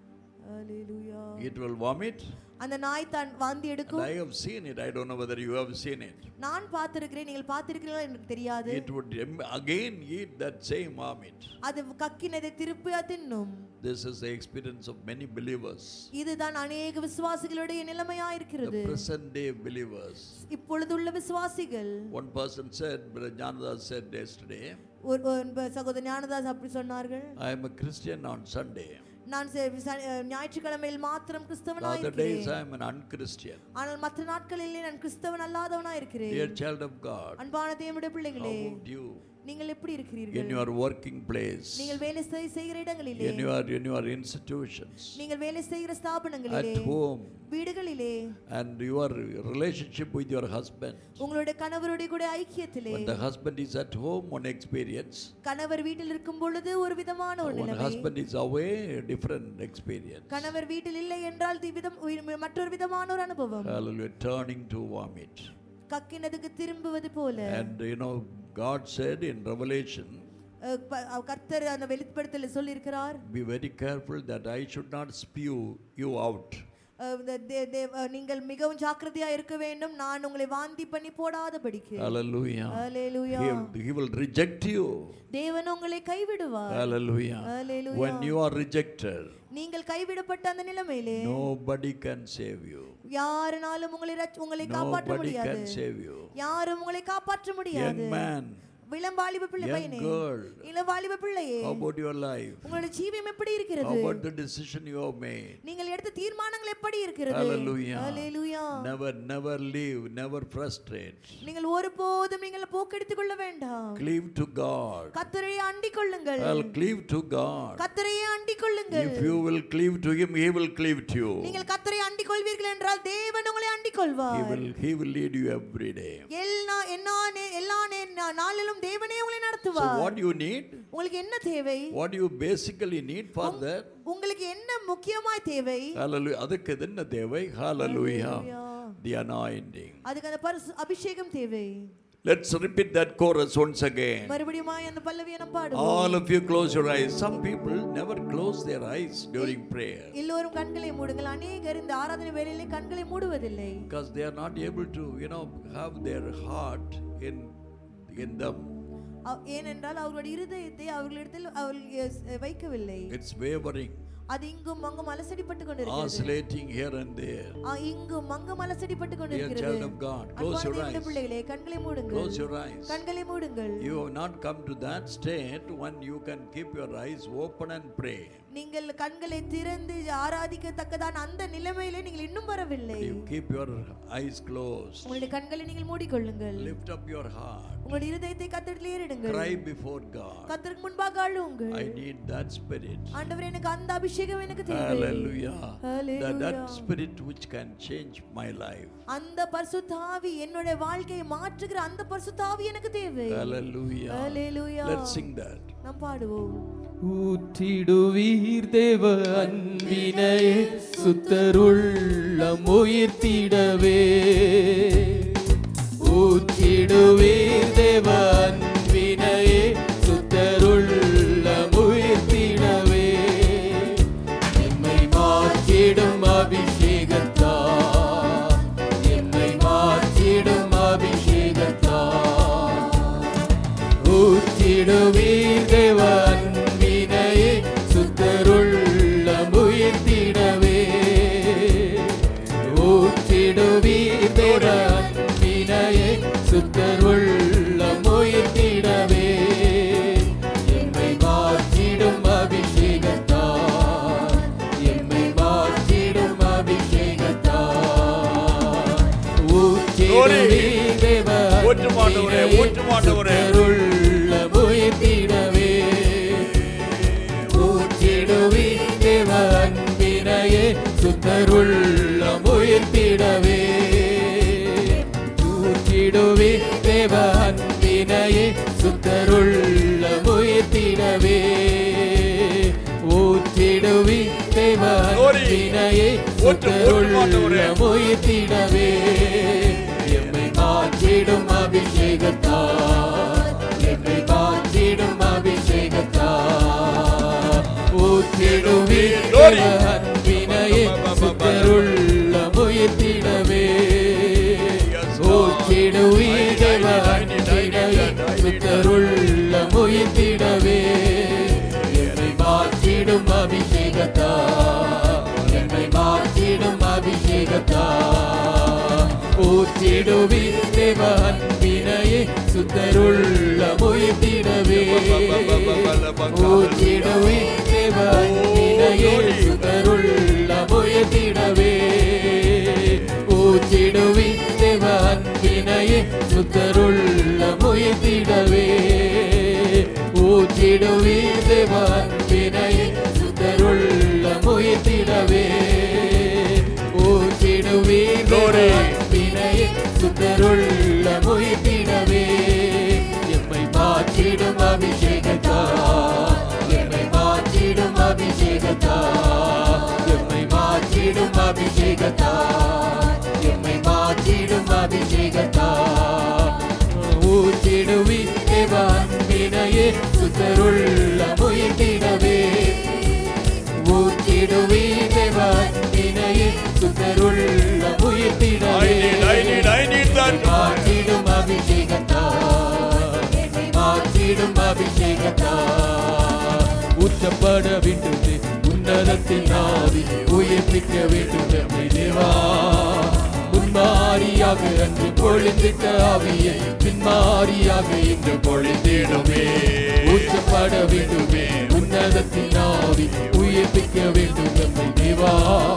Hallelujah. It will vomit. அந்த நாய் தான் வாந்தி And எடுக்கும் I have seen it. I don't know whether you have seen it. நான் பார்த்திருக்கிறேன் நீங்கள் பார்த்திருக்கிறீங்களா எனக்கு தெரியாது It would em- again eat that same vomit. அது கக்கினதை திருப்பி தின்னும் This is the experience of many believers. இதுதான் அநேக விசுவாசிகளுடைய நிலைமையா The இருக்கிறது present day believers. இப்பொழுதுள்ள விசுவாசிகள் One person said, Brother Janadas said yesterday, ஒரு ஒரு சகோதரர் ஞானதாஸ் அப்படி சொன்னார்கள் I am a Christian on Sunday. நான் செ- ச- அஹ் ஞாயிற்றுக்கிழமையில் மாத்திரம் The கிறிஸ்தவனாய் other days இருக்கிறேன் I am an unchristian. ஆனால் மற்ற நாட்களிலே நான் கிறிஸ்தவன் அல்லாதவனா இருக்கிறேன் Dear child of God, அன்பான தேவனுடைய how பிள்ளைகளே would you, நீங்கள் எப்படி in இருக்கிறீர்கள் your working place, நீங்கள் வேலை செய்- செய்கிற இடங்களிலே in your, in your institutions, நீங்கள் வேலை செய்கிற at ஸ்தாபனங்களிலே home, வீடுகளிலே and your relationship with your husband. உங்களுடைய கணவருடைய கூட ஐக்கியத்திலே When the husband is at home, one experience. கணவர் வீட்டில் இருக்கும் பொழுது ஒரு விதமான ஒரு When நிலைமை husband is away, a different experience. கணவர் வீட்டில் இல்லை என்றால் தி- விதம் மற்றொரு விதமான ஒரு அனுபவம் Hallelujah. Turning to vomit. கக்கினதுக்கு திரும்புவது போல And you know, God said in Revelation, அஹ், ப- அஹ், கர்த்தர் அந்த வெளிப்படுத்தல சொல்லியிருக்கிறார் Be very careful that I should not spew you out. அஹ், இந்த தே- தே- அஹ், நீங்கள் மிகவும் ஜாக்கிரதையா இருக்க வேண்டும் நான் உங்களை வாந்தி பண்ணி போடாதபடிக்கு Hallelujah. Hallelujah. He, he will reject you. தேவன் உங்களை கைவிடுவார் Hallelujah. Hallelujah. When you are rejected, நீங்கள் கைவிடப்பட்ட அந்த நிலைமையிலே nobody can save you. யாருனாலும் உங்களை ரட்ச- உங்களை காப்பாற்ற Nobody முடியாது can save you. யாரும் உங்களை காப்பாற்ற முடியாது Young man, விளம்பாலிப பிள்ளை young பையனே girl, இளவாலிப பிள்ளையே how about your life? உங்களுடைய ஜீவியம் எப்படி How இருக்கிறது about the decision you have made? நீங்கள் எடுத்த தீர்மானங்கள் எப்படி இருக்கிறது Hallelujah. Hallelujah. Never, never leave, never frustrate. நீங்கள் ஒருபோதும் நீங்கள் போக்கெடுத்துக் கொள்ள வேண்டாம் Cleave to God. கத்தரையை அண்டிக் கொள்ளுங்கள் I'll cleave to God. கத்தரையை அண்டிக் கொள்ளுங்கள் If you will cleave to Him, He will cleave to you. நீங்கள் கத்தரை அண்டிக் கொள்வீர்கள் என்றால் தேவன் உங்களை அண்டிக் He கொள்வார் will, He will lead you every day. எல்லா எல்லா நே- எல்லா நே- நா- நாளிலும் தேவனே உங்களை So நடத்துவார் what you need, உங்களுக்கு என்ன தேவை what you basically need for that, உங்களுக்கு என்ன முக்கியமாய் தேவை hallelujah, அதுக்கு இது என்ன தேவை? Hallelujah. Hallelujah. The anointing. அதுக்கு அந்த பரிசு அபிஷேகம் தேவை Let's repeat that chorus once again. மறுபடியும் அந்த பல்லவியை நாம் பாடுவோம் All of you close your eyes. Some people never close their eyes during prayer எல்லோரும் கண்களை மூடுங்கள் அநேகர் இந்த ஆராதனை வேளையிலே கண்களை மூடுவதில்லை because they are not able to, you know, have their heart in in them. அவ்- ஏனென்றால் அவர்களுடைய இருதயத்தை அவர்களிடத்தில் அவர்கள் எஸ்- வைக்கவில்லை It's wavering, அது இங்கும் அங்கும் அலசடிப்பட்டு கொண்டிருக்கிறது oscillating here and there. ஆ, இங்கும் அங்கும் அலசடிப்பட்டு Dear கொண்டிருக்கிறது child of God, close அன்பான your தேவனுடைய eyes. பிள்ளைகளே கண்களை மூடுங்கள் Close your eyes. கண்களை மூடுங்கள் You have not come to that state when you can keep your eyes open and pray. நீங்கள் கண்களை திறந்து ஆராதிக்கத்தக்கதான அந்த நிலைமையிலே நீங்கள் இன்னும் வரவில்லை You keep your eyes closed. உங்களுடைய கண்களை நீங்கள் மூடிக்கொள்ளுங்கள் Lift up your heart. உங்களுடைய இருதயத்தை கத்தடத்தில் ஏறிடுங்கள் Cry before God. கத்தருக்கு முன்பாக அழுவுங்கள் I need that spirit. ஆண்டவர் எனக்கு அந்த அபிஷேகம் எனக்கு தேவை Hallelujah. That, Hallelujah. that spirit which can change my life. அந்த பரிசுத்தாவி என்னுடைய வாழ்க்கையை மாற்றுகிற அந்த பரிசுத்தாவி எனக்கு தேவை Hallelujah. Hallelujah. Let's sing that. நாம் பாடுவோம் ஊற்றிடுவீர் தேவ அன்பினையே சுத்தருள்ளம் உயிர்த்திடவே ஊற்றிடுவீர் தேவ அன்பினையே சுத்தருள்ளம் உயிர்த்திடவே எம்மை மாற்றிடும் அபிஷேகத்தா எம்மை மாற்றிடும் அபிஷேகத்தா ஊற்றிடுவீர் தேவன் வினையே சுத்தருள்ள முயர்த்திடவே ஊற்றிடுவீர் தேவன் வினையே சுத்தருள்ள முயர்த்திடவே எம்மை மாற்றிடும் அபிஷேகத்தா எம்மை மாற்றிடும் அபிஷேகத்தா ஊற்றிடுவீர் தேவன் ஊற்றுமாண்டவரே, ஊற்றுமாண்டவரே. சுத்தருள்ள முயர்த்திடவே ஊற்றிடுவி தேவ அன்பினையே சுத்தருள்ள முயர்த்திடவே ஊற்றிடுவி தேவ அன்பினையே சுத்தருள்ள முயர்த்திடவே ஊற்றிடுவி தேவ Glory. அன்பினையே ஊற்று, ஊற்றுமாண்டவரே. சுத்தருள்ள முயர்த்திடவே எம்மை மாற்றிடும் அபிஷேகத்தா எம்மை மாற்றிடும் அபிஷேகத்தா ஊற்றிடுவீர் Glory. அன்பின் ஊற்றிடுவி தேவ அன்பினையே சுத்தருள்ள முயத்திடவே என்னை மாற்றிடும் அபிஷேகத்தா என்னை மாற்றிடும் அபிஷேகத்தா ஊற்றிடுவி தேவ அன்பினையே சுத்தருள்ள முயத்திடவே ஊற்றிடுவி தேவ அன்பினையே சுத்தருள்ள முயத்திடவே ஊற்றிடுவி தேவ அன்பினையே சுத்தருள்ள முயத்திடவே ஊற்றிடுவி தேவ அன்பினையே சுத்தருள்ள முயத்திடவே ஊற்றிடுவி தேவ அன்பினையே சுத்தருள்ள முயத்திடவே எம்மை மாற்றிடும் அபிஷேகத்தா எம்மை மாற்றிடும் அபிஷேகத்தா எம்மை மாற்றிடும் அபிஷேகத்தா எம்மை மாற்றிடும் அபிஷேகத்தா ஊற்றிடுவி தேவ அன்பினையே சுத்தருள்ள முயத்திடவே ஊற்றிடுவி தேவ அன்பினையே சுத்தருள்ள முயத்திடவே I need, I need, I need that. மாற்றிடும் அபிஷேகத்தா மாற்றிடும் அபிஷேகத்தா ஊற்றப்பட வேண்டுமே உன்னதத்தின் ஆவி உயிர்ப்பிக்க வேண்டும் எம்மை தேவா முன்மாரியாக அன்று பொழிந்திட்ட ஆவியை பின்மாரியாக இன்று பொழிந்திடுமே ஊற்றப்பட வேண்டுமே உன்னதத்தின் ஆவி உயிர்ப்பிக்க வேண்டும் எம்மை தேவா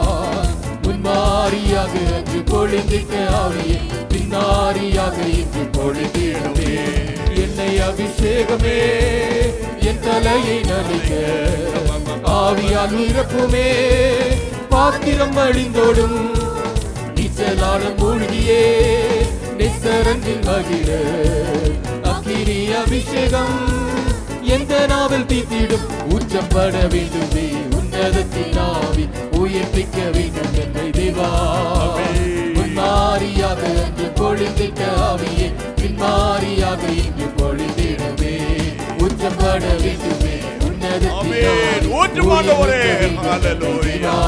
முன்மாரியாக அன்று பொழிந்திட்ட ஆவியை பின்னாரியாக இன்று பொழிந்திடுமே என்னை அபிஷேகமே என் தலையை நலிக்க ஆவியால் உயிரப்புமே பாத்திரம் அழிந்தோடும் நீச்சலாடம் மூழ்கியே நெசரங்கில் மகிழ அக்கினி அபிஷேகம் எந்த நாவல் தீத்திடும் ஊற்றப்பட வேண்டுமே உன்னதத்தின் ஆவி உயிர்ப்பிக்க வேண்டும் என்னை தேவா முன்மாரியாக அன்று பொழிந்திட்ட ஆவியை பின்மாரியாக இன்று பொழிந்திடவே ஊற்றப்பட வேண்டுமே உன்னதத்தின் ஆமென். ஆவி ஊற்றும் ஆண்டவரே. உயிர்ப்பிக்க வேண்டும் ஹalleluya. தேவா.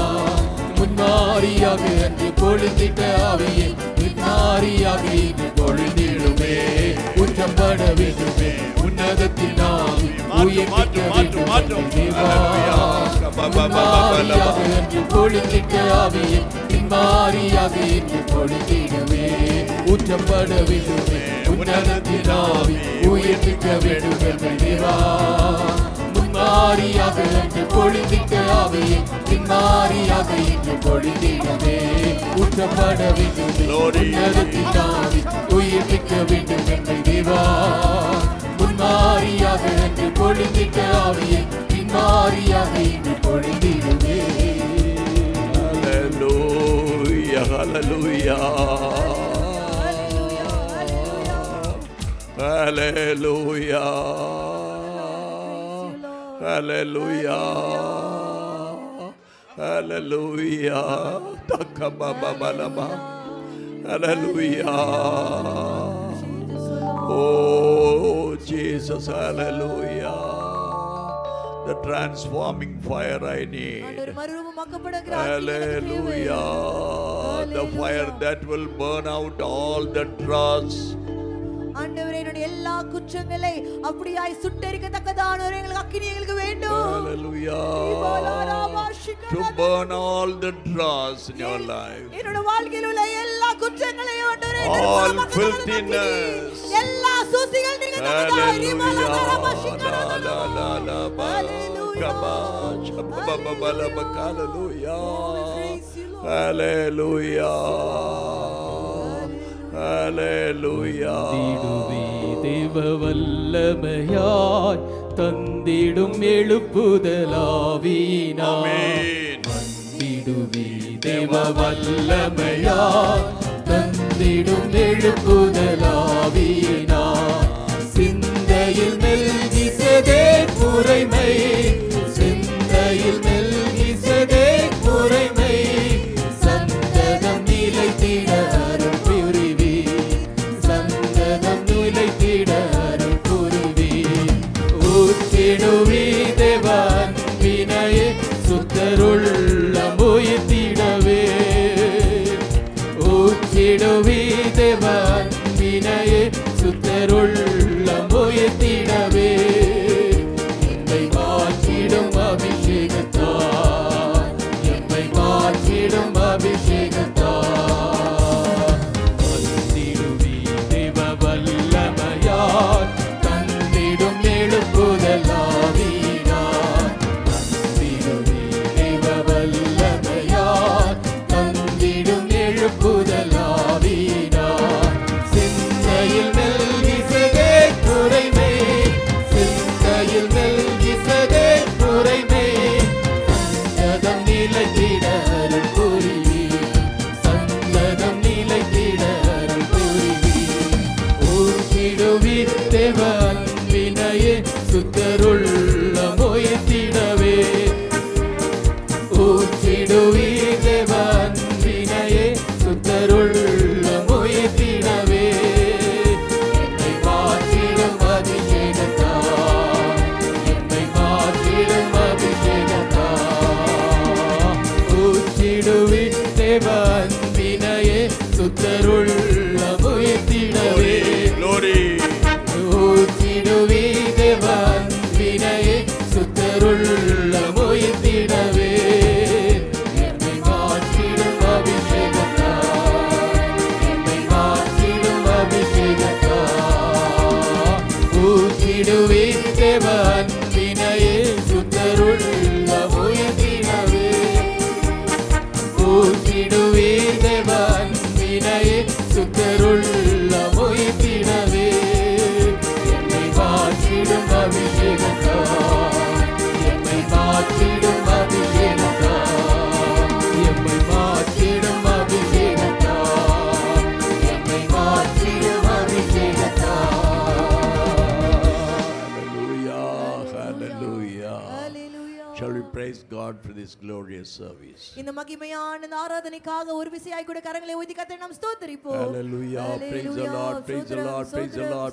முன்மாரியாக அன்று பொழுந்திட்ட ஆவியை பின்னாரியாக இன்று பொழுந்திடுமே ஊற்றப்பட வேண்டுமே உன்னதத்தின் ஆவி உயிர்ப்பிக்க மாற்று, மாற்று, வேண்டும் மாற்று. தேவா. ஹalleluya. முன்மாரியாக அன்று பொழுந்திட்ட ஆவியை பின்மாரியாக இன்று பொழுந்திடுமே ஊற்றப்பட வேண்டுமே உன்னதத்தின் ஆவி உயிர்ப்பிக்க வேண்டும் என்று தேவா முன்மாரியாக என்று பொழிந்திட்ட ஆவியை பின்மாரியாக இன்று பொழிந்திடவே ஊற்றப்பட வேண்டும் Glory. உன்னதத்தின் ஆவி உயிர்ப்பிக்க வேண்டும் என்று தேவா முன்மாரியாக என்று பொழிந்திட்ட ஆவியை பின்மாரியாக இன்று பொழிந்திடவே Hallelujah, hallelujah. Hallelujah. Hallelujah. Hallelujah. Takababalaba. Hallelujah. Oh, Jesus, hallelujah. The transforming fire I need. ஆண்டவர் மறுரூபமாக்கப்படுகிற அக்கினி எனக்கு தேவை. Hallelujah. The fire that will burn out all the dross. ஆண்டவரே என்னுடைய எல்லா குற்றங்களை அப்படியாய் சுட்டெரிக்கத்தக்கதான ஒரு எங்களுக்கு அக்கினி எங்களுக்கு வேண்டும் Hallelujah. இபாலாராபாஷிகா. To burn all the dross in your life. என்னோட வாழ்க்கையில் உள்ள எல்லா குற்றங்களையும் ஆண்டவரே All நிர்மூலமாக்கத்தக்கதான அக்கினி. filthiness. எல்லா சூசிகள் நீங்கத்தக்கதாய் Hallelujah. இபாலாராபாஷிகா. La, la, la, la, ba. Hallelujah. Kaba, shaba, ba, ba, ba, la, ba. Hallelujah. praise you, Lord. Hallelujah. Hallelujah. தந்திடுவே தேவ வல்லமையாய் தந்திடும் எழுப்புதலாவினாய் Amen. தந்திடுவே தேவ வல்லமையாய் தந்திடும் எழுப்புதலாவினாய் சிந்தையில் மெல்கிசதே முறைமை சிந்தையில் மெல்கிசதே முறைமை சந்ததம் நிலைத்திட அருள் புரிவி சந்ததம் நிலைத்திட அருள் புரிவி ஊற்றிடுவி தேவன் வினையே சுத்தருள்ள முயத்திடவே ஊற்றி ஊற்றிடுவி தேவன் வினையே சுத்தருள்ள முயத்திடவே என்னை மாற்றிடும் அபிஷேகத்தார் என்னை மாற்றிடும் அபிஷேகத்தார் வந்திடுவி தேவ வல்லமையார் தந்திடும் எழுப்புதலாவீனார் தந்திடுவி தேவ வல்லமையார் தந்திடும் எழுப்புதலாவீனார் சிந்தையில் மெல்கிசகே குறைமை சிந்தையில் மெல்கிசகே குறைமை சந்ததம் நிலைத்திட அருள் புரிவி சந்ததம் நிலைத்திட அருள் புரிவி ஊற்றிடுவி தேவன் வினையே சுத்தருள்ள மொய்த்திடவே ஊற்றிடுவி தேவன் வினையே சுத்தருள்ள மொய்த்திடவே என்னை மாற்றிடும் அபிஷேகத்தார் என்னை மாற்றிடும் அபிஷேகத்தார் ஊற்றிடுவி தேவன் வினையே சுத்தருள்ள மொய்த்திடவே Glory. ஊற்றிடுவி தேவன் வினையே சுத்தருள்ள மொய்த்திடவே என்னை மாற்றிடும் அபிஷேகத்தார் என்னை மாற்றிடும் அபிஷேகத்தார் ஊற்றிடுவி தேவன் வினையே சுத்தருள்ள மொய்த்திடவே ஊற்றிடுவே தேவன் வினையே சுத்தருள்ள மொய்த்திடவே என்னை மாற்றிடும் அபிஷேகத்தார் என்னை மாற்றிடும் அபிஷேகத்தார் எம்மை மாற்றிடும் அபிஷேகத்தார் எம்மை மாற்றிடும் அபிஷேகத்தார் Hallelujah. Hallelujah. Hallelujah. Shall we praise God for this glorious service? இந்த மகிமையான இந்த ஆராதனைக்காக ஒரு விசையாய் கூட கரங்களை ஊதி கத்தை நாம் ஸ்தோத்தரிப்போம் Hallelujah. Praise the Lord. Praise the Lord. Praise the Lord.